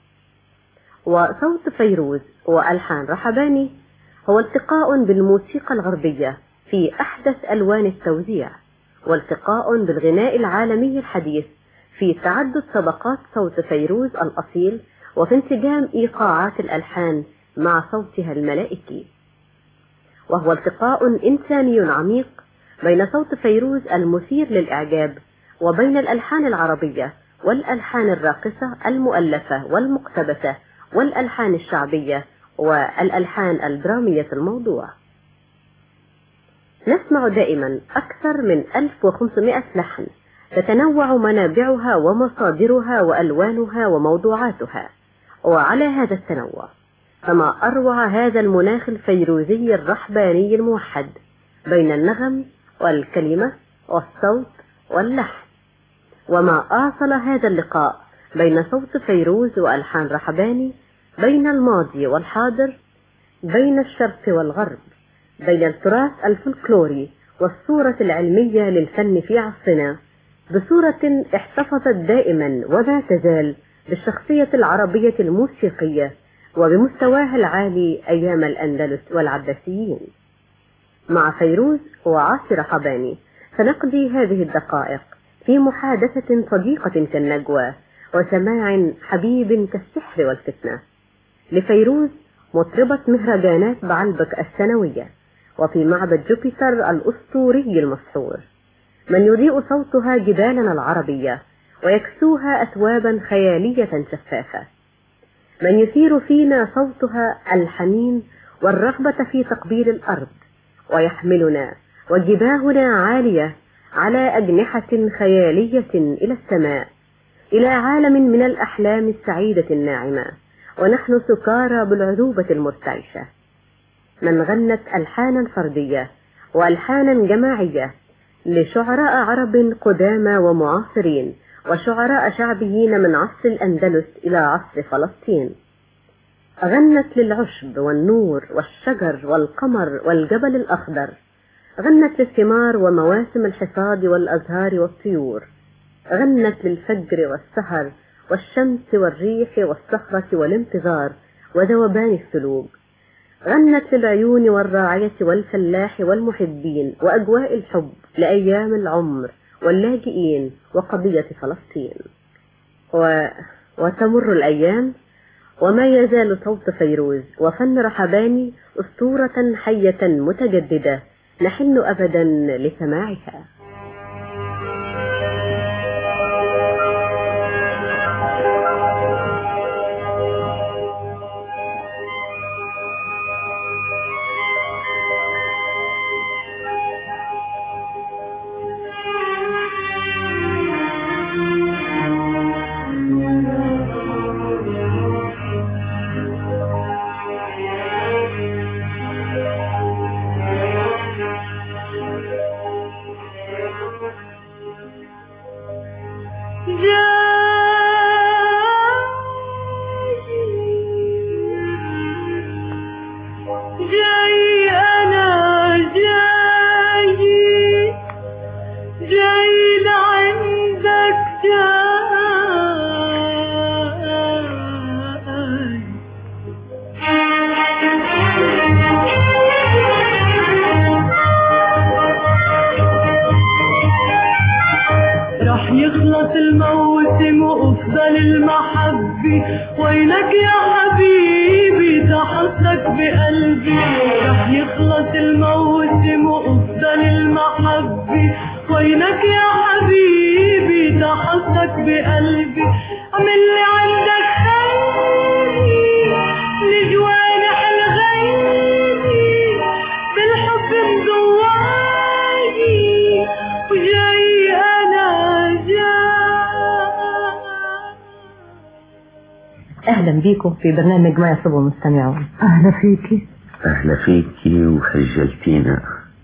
وصوت فيروز وألحان رحباني هو التقاء بالموسيقى الغربية في أحدث ألوان التوزيع والتقاء بالغناء العالمي الحديث في تعدد طبقات صوت فيروز الأصيل وفي انسجام إيقاعات الألحان مع صوتها الملائكي وهو التقاء إنساني عميق بين صوت فيروز المثير للإعجاب وبين الألحان العربية والألحان الراقصة المؤلفة والمقتبسة والألحان الشعبية والألحان الدرامية الموضوع نسمع دائما أكثر من 1500 لحن تتنوع منابعها ومصادرها وألوانها وموضوعاتها وعلى هذا التنوع فما أروع هذا المناخ الفيروزي الرحباني الموحد بين النغم والكلمة والصوت واللحن وما آصل هذا اللقاء بين صوت فيروز وألحان رحباني بين الماضي والحاضر بين الشرق والغرب بين التراث الفلكلوري والصورة العلمية للفن في عصرنا بصورة احتفظت دائما وما تزال بالشخصية العربية الموسيقية وبمستواها العالي أيام الأندلس والعباسيين مع فيروز وعاصر حباني سنقضي هذه الدقائق في محادثة صديقة كالنجوى وسماع حبيب كالسحر والفتنة لفيروز مطربة مهرجانات بعلبك السنوية وفي معبد جوبيتر الأسطوري المسحور من يضيء صوتها جبالنا العربية ويكسوها أثوابا خيالية شفافة من يثير فينا صوتها الحنين والرغبة في تقبيل الأرض ويحملنا وجباهنا عالية على أجنحة خيالية إلى السماء إلى عالم من الأحلام السعيدة الناعمة ونحن سكارى بالعذوبة المرتعشة من غنت ألحانا فردية وألحانا جماعية لشعراء عرب قدامى ومعاصرين وشعراء شعبيين من عصر الأندلس إلى عصر فلسطين غنت للعشب والنور والشجر والقمر والجبل الأخضر غنت للثمار ومواسم الحصاد والأزهار والطيور غنت للفجر والسهر والشمس والريح والصخرة والانتظار وذوبان الثلوج غنت للعيون والراعية والفلاح والمحبين وأجواء الحب لأيام العمر واللاجئين وقضية فلسطين و... وتمر الأيام وما يزال صوت فيروز وفن رحباني أسطورة حية متجددة نحن أبدا لسماعها جاي أنا جاي جاي لعندك جاي راح يخلص الموسم وافضل المحبة وينك يا حبيبي حسك بقلبي رح يخلص الموسم وافضل المحبة وينك يا حبيبي ده حسك بقلبي عمل لي عندك خيري لجوانح الغيبي بالحب مزواجي وجاي انا جاي أهلا بيكم في برنامج ما يصب المستمعون أهلا فيكي أهلا فيكي وخجلتينا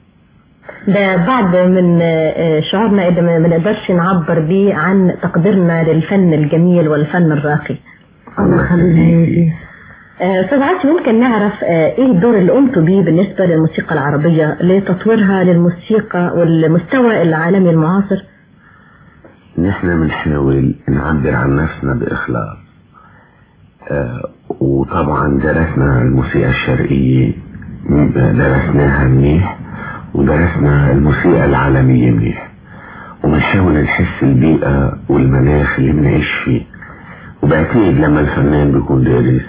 ده بعد من آه، شعورنا اللي ما بنقدرش نعبر بيه عن تقديرنا للفن الجميل والفن الراقي الله يخليكي آه، أستاذ عاصي ممكن نعرف آه، إيه الدور اللي قمتوا بيه بالنسبة للموسيقى العربية لتطويرها للموسيقى والمستوى العالمي المعاصر نحن بنحاول نعبر عن نفسنا بإخلاص آه وطبعا درسنا الموسيقى الشرقية م- درسناها منيح ودرسنا الموسيقى العالمية منيح وبنحاول نحس البيئة والمناخ اللي بنعيش فيه وبعتقد لما الفنان بيكون دارس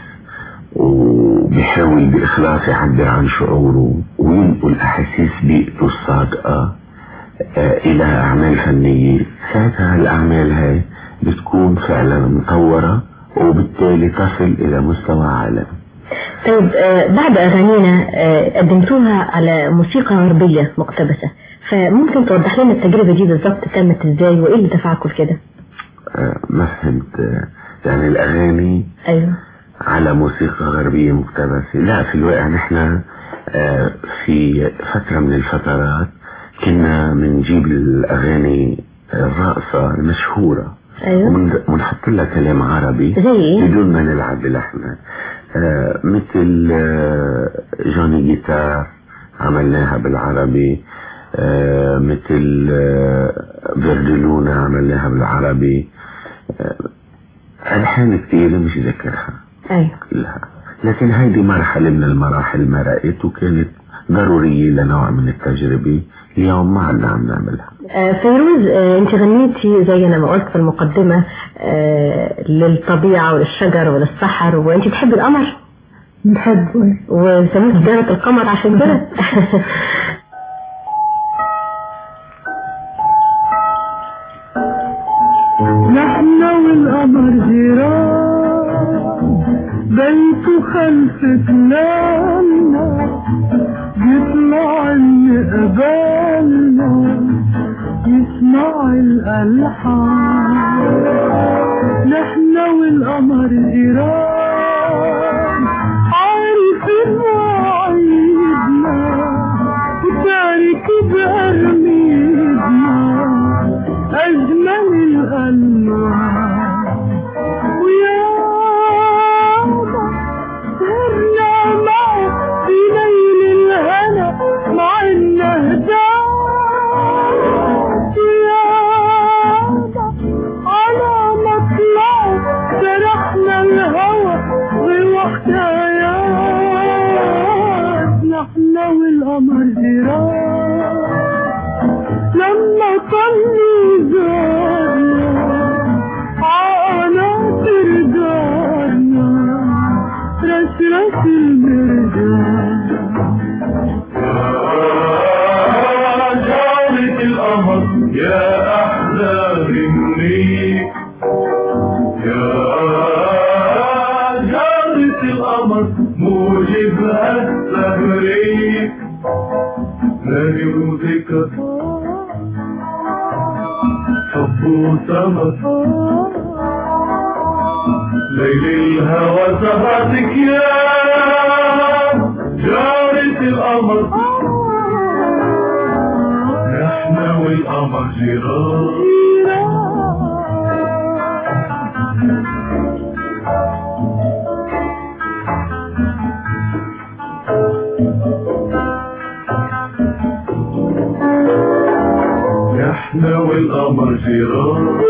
وبيحاول بإخلاص يعبر عن شعوره وينقل أحاسيس بيئته الصادقة آه، إلى أعمال فنية ساعتها الأعمال هاي بتكون فعلا مطورة وبالتالي تصل إلى مستوى عالمي طيب آه، بعد أغانينا آه، قدمتوها على موسيقى غربية مقتبسة فممكن توضح لنا التجربة دي بالظبط تمت ازاي وايه اللي دفعكم لكده؟ آه، ما فهمت آه، يعني الأغاني ايوه على موسيقى غربية مقتبسة لا في الواقع نحن آه، في فترة من الفترات كنا بنجيب الأغاني الرقصة المشهورة ايوه ومن- ونحط لها كلام عربي زي ايه؟ بدون ما نلعب بلحنها آه مثل آه جوني جيتار عملناها بالعربي آه مثل آه فيردلونا عملناها بالعربي آه ألحان كتير مش ذاكرها ايوه كلها لكن هيدي مرحلة من المراحل مرقت وكانت ضرورية لنوع من التجربة اليوم ما عدنا عم نعملها آه، فيروز آه، انت غنيتي زي انا ما قلت في المقدمة آه، للطبيعة وللشجر وللسحر وانت بتحبي القمر بنحبه وسموك زينة القمر عشان كده نحن والقمر جيران بيت خلف كلامنا يطلع اللي قبالنا يسمع الألحان نحن والقمر جيران عارفين مواعيدنا وتارك بأرميدنا أجمل الألوان ويا سهرنا معه في ليل الهنا مع النهدات ويا على مطلعه سرحنا الهوى بوحدايات نحن والقمر جيران لما طلي زارنا عقلات رجعنا رشرش المرجان جارة القمر يا أحلى مني يا جارة القمر موجبها التبريك نادي وذكر حب وسمر ليل الهوى سهرتك يا جارة القمر نحن والقمر جيران نحن والقمر جيران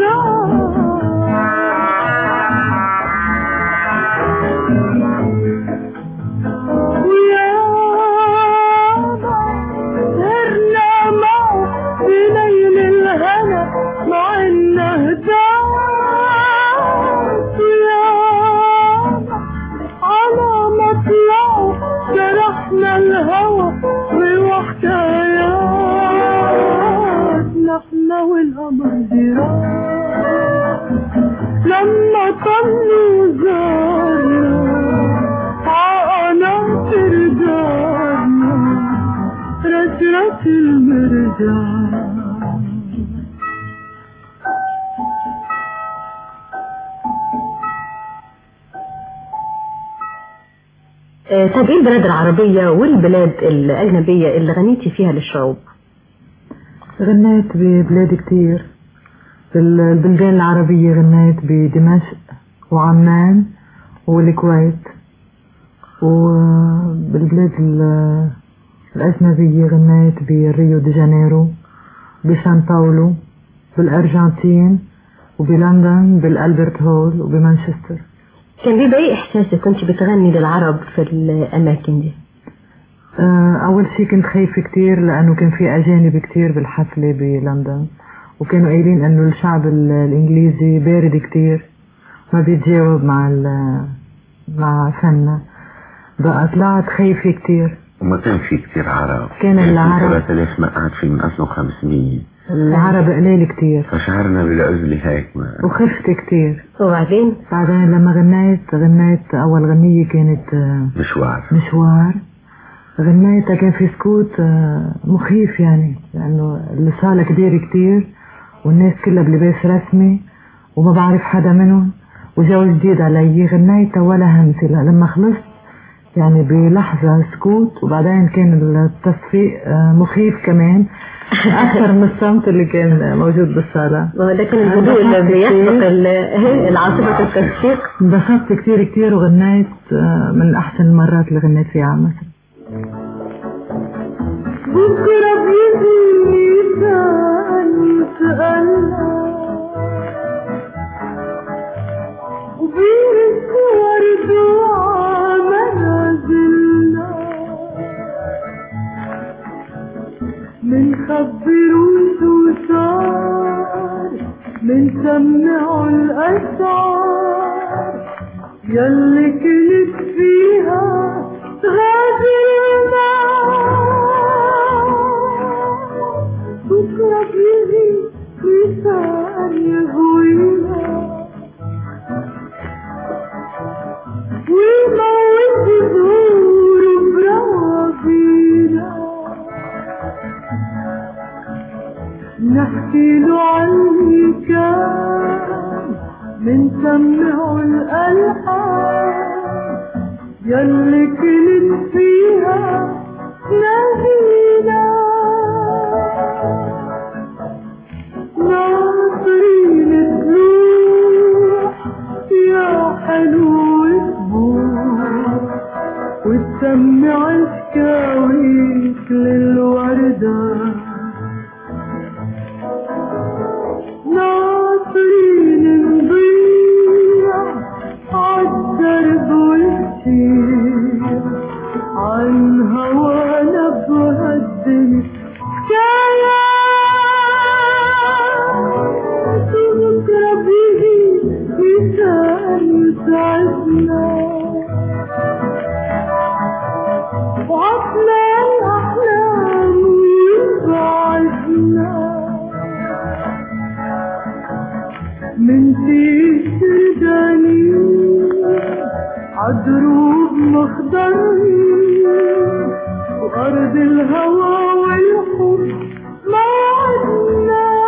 سهرنا معه في ليل الهنا مع النهدات يا على مطلع لما طلوا زارنا عقنا ترجعنا رجرة المرجع آه، طب ايه البلاد العربية والبلاد الأجنبية اللي غنيتي فيها للشعوب؟ غنيت ببلاد كتير بالبلدان العربية غنيت بدمشق وعمان والكويت وبالبلاد ال- الأجنبية غنيت بريو دي جانيرو بسان باولو بالأرجنتين وبلندن بالألبرت هول وبمانشستر كان بيبقى ايه إحساسك كنت بتغني للعرب في الأماكن دي؟ آه، أول شي كنت خايفة كتير لأنه كان في أجانب كتير بالحفلة بلندن وكانوا قايلين إنه الشعب ال- الإنجليزي بارد كتير ما بيتجاوب مع ال- مع فننا بقى طلعت خايفة كتير وما كان في كتير عرب كان في العرب 3000 ما قعد في من أصله 500 العرب قليل كتير فشعرنا بالعزلة هيك ما وخفت كتير وبعدين بعدين لما غنيت غنيت أول غنية كانت آه، مشوار مشوار غنيتها كان في سكوت آه، مخيف يعني لأنه الصالة كبيرة كتير والناس كلها بلباس رسمي وما بعرف حدا منهم وجو جديد علي غنيتها ولا همسة لا لما خلصت يعني بلحظة سكوت وبعدين كان التصفيق آه، مخيف كمان أكثر من الصمت اللي كان موجود بالصالة ما هو ده كان الهدوء اللي بيسبق ال- العاصفة التصفيق انبسطت كتير كتير وغنيت آه، من أحسن المرات اللي غنيت فيها على مصر بكرة بيجي تاني سألنا وبيرس ورد ومنازلنا من خبروش وصار من سمعوا الأشعار يلي كنت فيها غادرنا بكرة بيجي مثال يهوينا ويموت زور برافينا نحكي له عني كان من سمعوا الألحان يلي كنت فيها نهينا ناطرين تروح يا حلو تبوح وتسمع شكاويك للوردة ناطرين نضيع عالدرب ونسير عن هوانا بهالدنيا حكايات بكرة بيجي مثال يسعدنا وعطنا الأحلام ويبعدنا من تيس الجنين عدروب مخضرين وأرض الهوى والحب موعدنا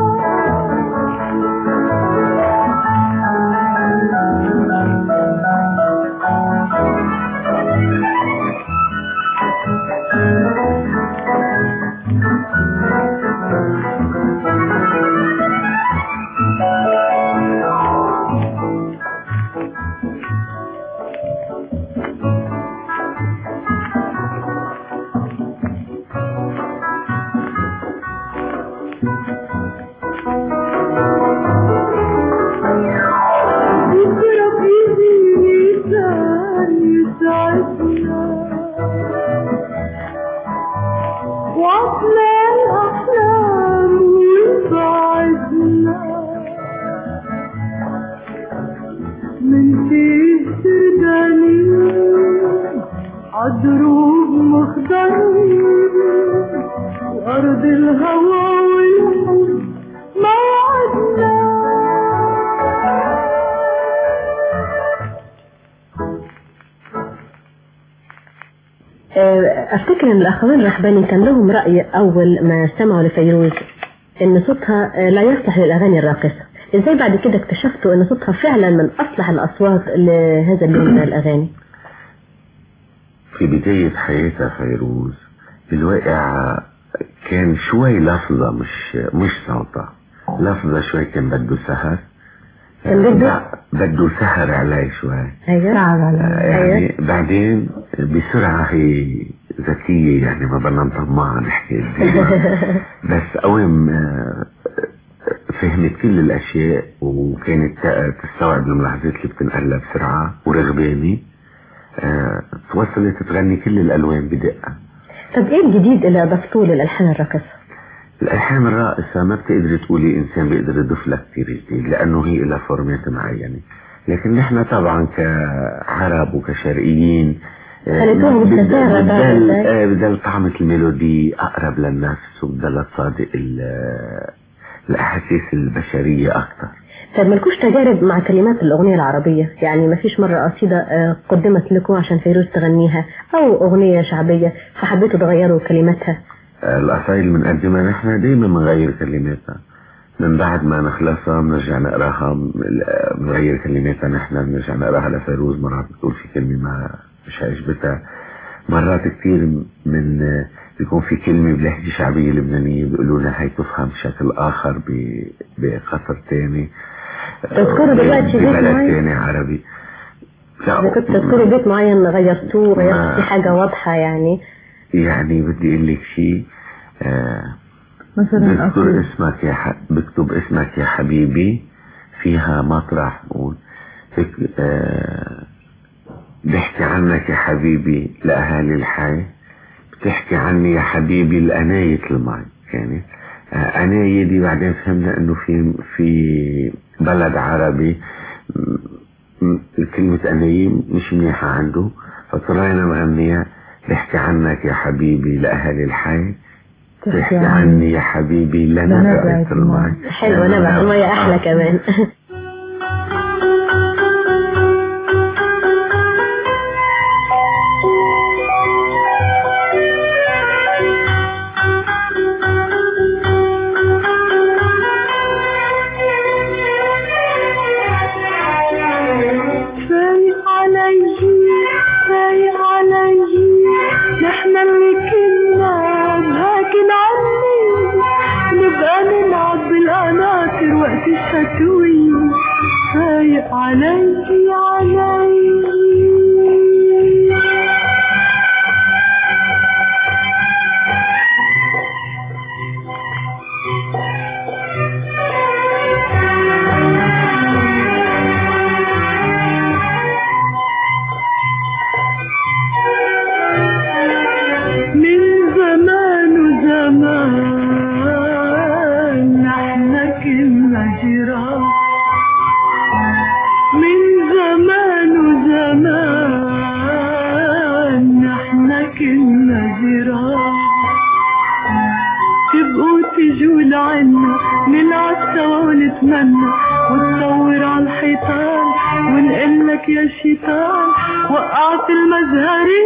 بكرة بيجي مثال يسعدنا وعطنا الأحلام ويبعدنا من تيس الجنين عدروب مخضرين وأرض الهوى والحب موعدنا افتكر ان الاخوان الرحباني كان لهم رأي اول ما استمعوا لفيروز ان صوتها لا يصلح للاغاني الراقصة ازاي بعد كده اكتشفتوا ان صوتها فعلا من اصلح الاصوات لهذا اللون من الاغاني في بداية حياتها فيروز الواقع كان شوي لفظة مش مش صوتها لفظة شوي كان بده سهر كان بده؟ بده سهر علي شوي ايوه تعب على يعني بعدين بسرعة هي ذكية يعني ما بدنا نطمعها نحكي قدامها بس أوام آه، فهمت كل الأشياء وكانت ت- تستوعب الملاحظات اللي بتنقلها بسرعة ورغبانة آه، توصلت تغني كل الألوان بدقة طب ايه الجديد اللي اضفتوه للالحان الراقصة الألحان الرائسة ما بتقدر تقولي إنسان بيقدر يضيف لها كتير جديد لأنه هي لها فورمات معينة لكن نحن طبعا كعرب وكشرقيين آه، خليتوها بدل- مستساغة بقى بدل إزاي؟ آه، بدل طعمة الميلودي أقرب للنفس وبدل تصادق ال- الأحاسيس البشرية أكثر طب مالكوش تجارب مع كلمات الأغنية العربية يعني ما فيش مرة قصيدة آه، قدمت لكم عشان فيروز تغنيها أو أغنية شعبية فحبيتوا تغيروا كلماتها القصايد اللي بنقدمها نحن دايما بنغير كلماتها من بعد ما نخلصها بنرجع نقراها بنغير كلماتها نحن بنرجع نقراها لفيروز مرات بتقول في كلمة ما مش عجبتها مرات كتير من بيكون في كلمة بلهجة شعبية لبنانية بيقولوا لنا هي تفهم بشكل آخر ب- بقصر تاني تذكروا دلوقتي بيت ببلد معين؟ تاني عربي لا، إذا كنت تذكروا بيت معين غيرتوه ما- غيرتوا فيه حاجة واضحة يعني يعني بدي اقول لك شيء آه مثلا بكتب أصل اسمك يا ح... بكتب اسمك يا حبيبي فيها مطرح بقول هيك آه بحكي عنك يا حبيبي لأهالي الحي بتحكي عني يا حبيبي لأناية المي كانت آه أناية دي بعدين فهمنا إنه في في بلد عربي م- م- كلمة أناية مش منيحة عنده فاضطرينا نغنيها بحكي عنك يا حبيبي لأهالي الحي تحكي عني يا حبيبي لنبعة لنبعة المي حلوة نبع المية أحلى كمان فايق علي فايق علي نحن اللي كنا بهاكل عني نبقى نلعب بالقناطر وقت الشتوي فايق علي علي من زمان وزمان احنا كنا جيران من زمان وزمان احنا كنا جيران تبقوا تجوا لعنا نلعب سوا ونتمنى وتصور على الحيطان ونقلك يا شيطان وقعت المزهري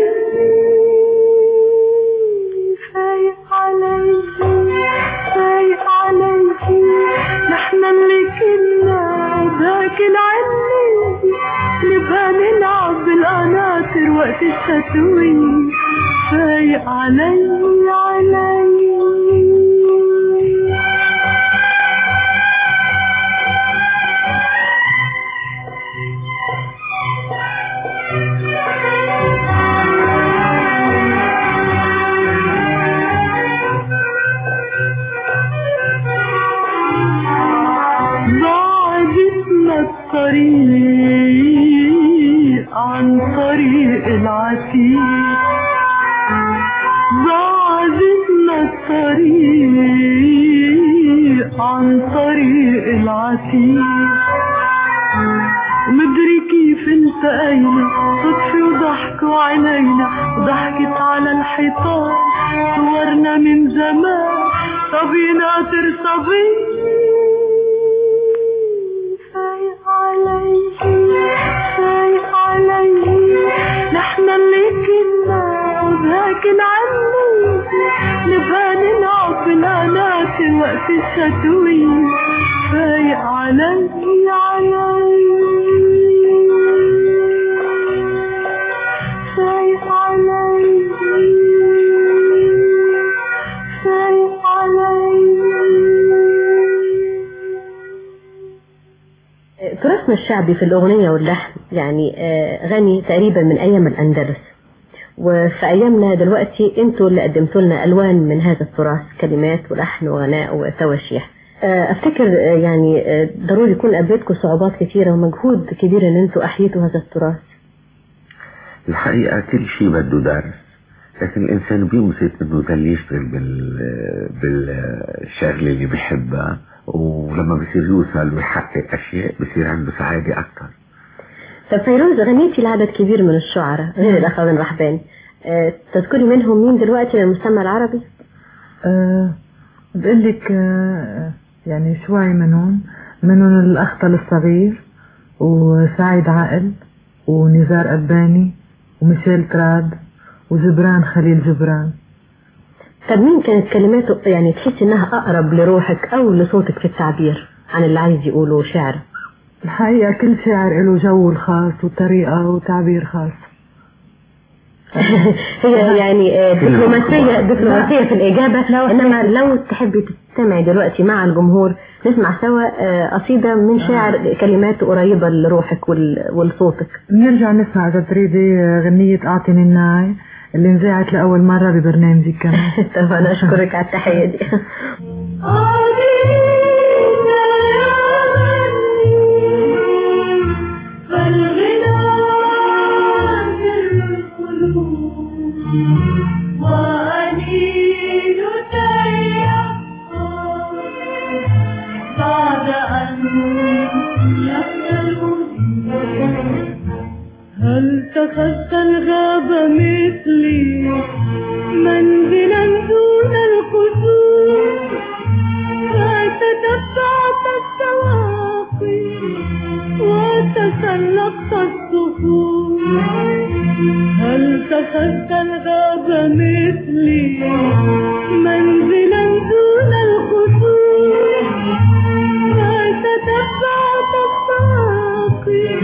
فايق علي فايق علي نحن اللي كنا باكل عني نبقى نلعب بالقناطر وقت الشتوي فايق علي علي بعدتنا الطريق عن طريق العتيق بعدتنا الطريق عن طريق العتيق مدري كيف التقينا صدفة وضحكوا علينا وضحكت على الحيطان صورنا من زمان صبينا ترصبي فايق علي فايق علي نحن اللي كنا وبهاك العين في الشتوية فايق علي علي فايق علي فايق علي تراثنا الشعبي في الأغنية واللحن يعني آه، غني تقريبا من أيام الأندلس وفي أيامنا دلوقتي أنتوا اللي قدمتوا لنا ألوان من هذا التراث كلمات ولحن وغناء وتواشيح آه، أفتكر آه، يعني آه، ضروري يكون قابلتكم صعوبات كثيرة ومجهود كبير إن أنتوا أحييتوا هذا التراث الحقيقة كل شيء بده درس لكن الإنسان بينبسط إنه يضل يشتغل بال بالشغلة اللي بيحبها ولما بصير يوصل ويحقق أشياء بصير عنده سعادة أكثر طب فيروز غنيتي لعدد كبير من الشعراء غير الأخ بن رحبان آه، تذكري منهم مين دلوقتي للمجتمع العربي؟ أه بقول لك أه يعني شوي منهم منهم الأخطل الصغير وسعيد عقل ونزار أباني وميشيل تراد وجبران خليل جبران طب مين كانت كلماته يعني تحسي انها اقرب لروحك او لصوتك في التعبير عن اللي عايز يقوله شعر الحقيقة كل شاعر له جو الخاص وطريقة وتعبير خاص هي يعني آه، دبلوماسية دبلوماسية في الإجابة إنما لو تحبي تستمعي دلوقتي مع الجمهور نسمع سوا آه، قصيدة من شاعر كلماته قريبة لروحك ول- ولصوتك بنرجع نسمع إذا تريدي غنية أعطيني الناي اللي انذاعت لأول مرة ببرنامجك كمان طب أنا أشكرك على التحية دي بعد أن يقتلوا هل تخذت الغاب مثلي منزلا دون القصور فتتبعت السواقي وتسلقت الصخور هل تخذت الغاب مثلي منزلا دون القصور فتتبعت السواقي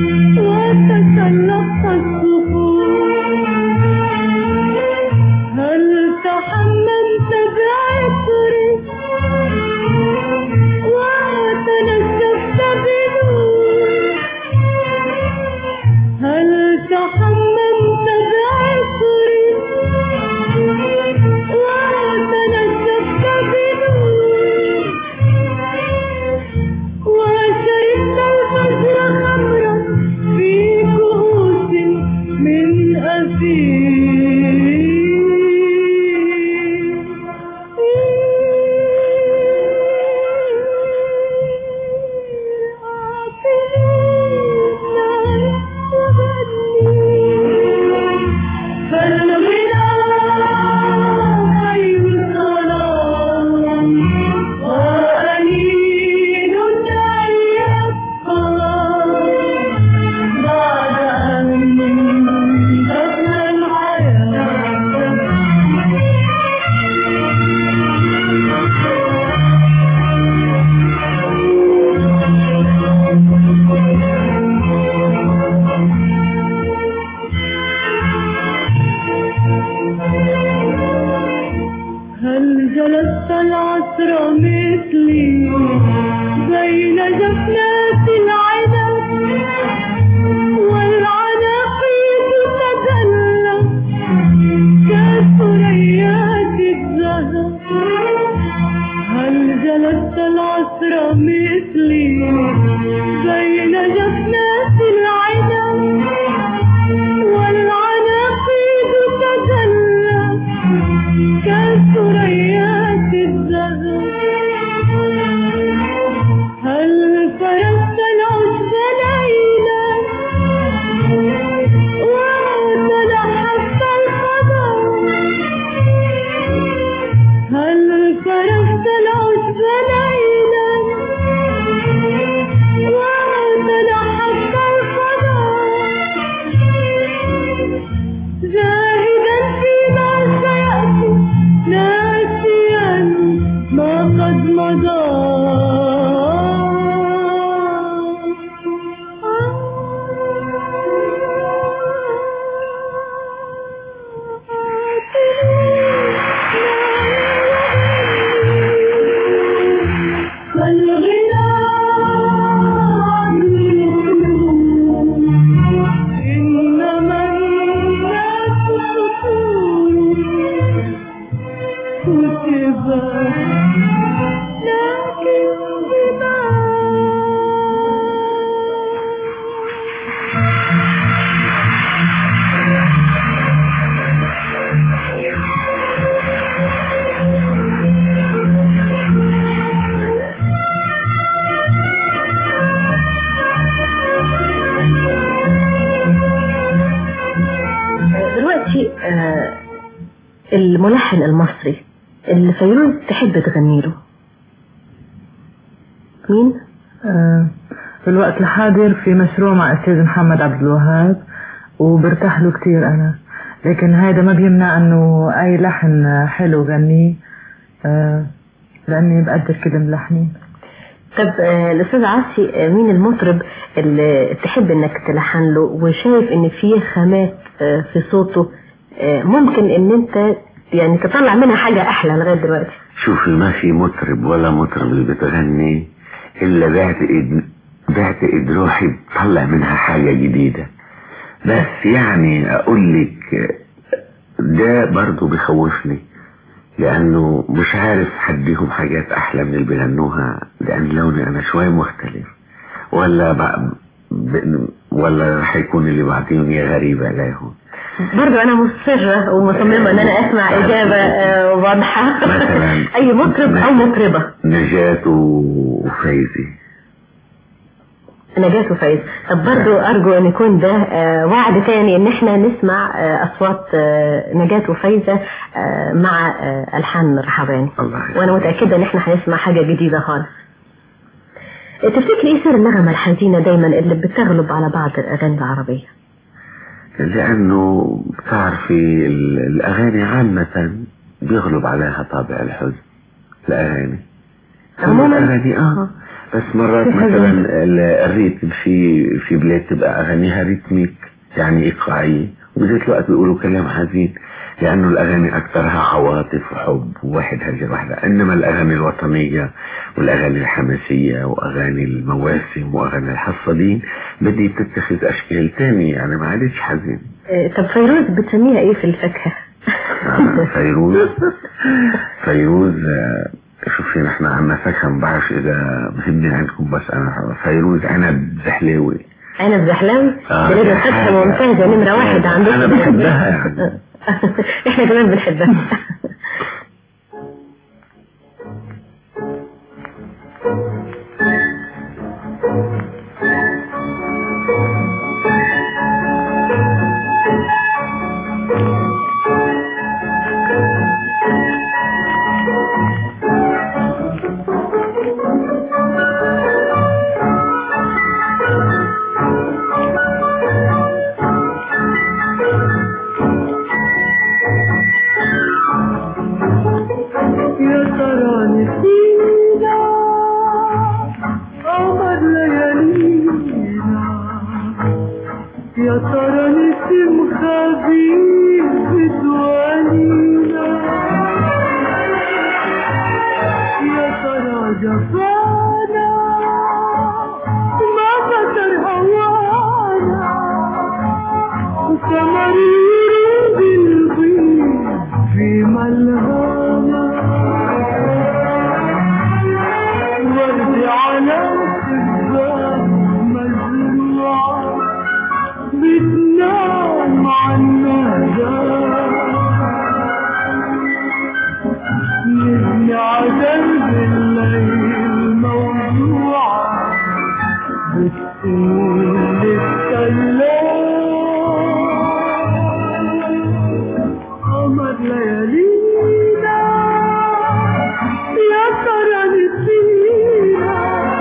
وتسلقت الصخور هل تحممت بعطري وتنزفت بنور هل تحممت بعطري آه الملحن المصري اللي فيروز تحب تغني له مين؟ آه، في الوقت الحاضر في مشروع مع أستاذ محمد عبد الوهاب وبرتاح له كتير أنا لكن هذا ما بيمنع أنه أي لحن حلو غنيه آه، لأني بقدر كل الملحنين طب آه، الأستاذ عاصي آه، مين المطرب اللي تحب إنك تلحن له وشايف إن فيه خامات آه، في صوته آه، ممكن إن أنت يعني تطلع منها حاجة أحلى لغاية دلوقتي شوفي ما في مطرب ولا مطرب اللي بتغني الا بعتقد بعتقد روحي بطلع منها حاجة جديدة بس يعني اقول لك ده برضو بيخوفني لانه مش عارف حديهم حاجات احلى من اللي بيغنوها لان لوني انا شوية مختلف ولا ب... ب... ولا حيكون اللي بعطيهم غريبة عليهم برضو أنا مصرة ومصممة إن أنا أسمع إجابة آه، واضحة مثلاً. أي مطرب أو مطربة نجاة وفايزي نجاة وفايز طب برضو أرجو أن يكون ده آه، وعد تاني إن إحنا نسمع آه، أصوات آه، نجاة وفايزة آه، مع آه، ألحان رحباني الله يخليك. وأنا متأكدة إن إحنا هنسمع حاجة جديدة خالص تفتكري إيه سر النغمة الحزينة دايما اللي بتغلب على بعض الأغاني العربية؟ لأنه بتعرفي ال- الأغاني عامة بيغلب عليها طابع الحزن الأغاني عموماً؟ الأغاني آه بس مرات في حزن. مثلا ال- الريتم في في بلاد تبقى أغانيها ريتميك يعني إيقاعية وبذات الوقت بيقولوا كلام حزين لأنه الأغاني أكثرها عواطف وحب وواحد هجر واحدة إنما الأغاني الوطنية والأغاني الحماسية وأغاني المواسم وأغاني الحصادين بدي بتتخذ أشكال تانية يعني ما عادش حزين آه، طب فيروز بتسميها إيه في الفاكهة؟ آه، فيروز فيروز آه، شوفي نحن عنا فاكهة ما بعرفش إذا بهمني عندكم بس أنا فيروز عنب زحلاوي أنا الزحلاوي آه، ده لازم دي فاكهة حاجة. ممتازة نمرة واحد عندكم أنا بحبها يعني إحنا كمان بنحبها يا ترى نسينا قمر ليالينا يا ترى نسيم خفيف بدوانينا يا ترى جفانا ما فتر هوانا وكمرير بالبيض في ملهانا ورد على الشباك مزروعة بتنام عالنهدى نبني عدل بالليل موضوعة بتقول السلام قمر ليالينا يا ترى نسينا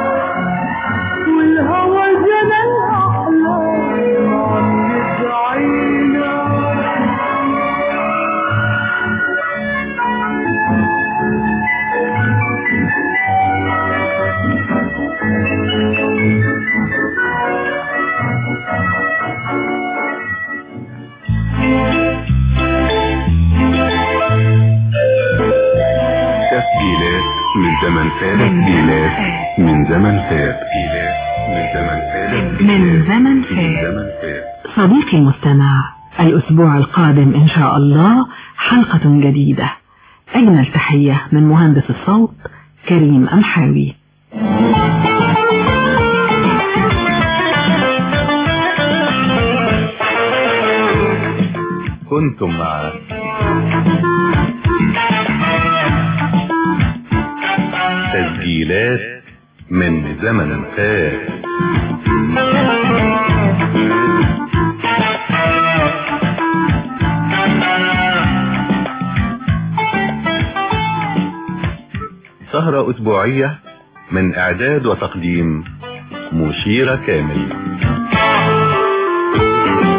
والهوى جنى الأحلام عم يدعينا تسجيلات من زمن فات تسجيلات من زمن فات تسجيلات من زمن فات من زمن من فات زمن فات صديقي المستمع الأسبوع القادم إن شاء الله حلقة جديدة أجمل تحية من مهندس الصوت كريم أمحاوي كنتم مع تسجيلات من زمن فات سهرة أسبوعية من إعداد وتقديم مشيرة كامل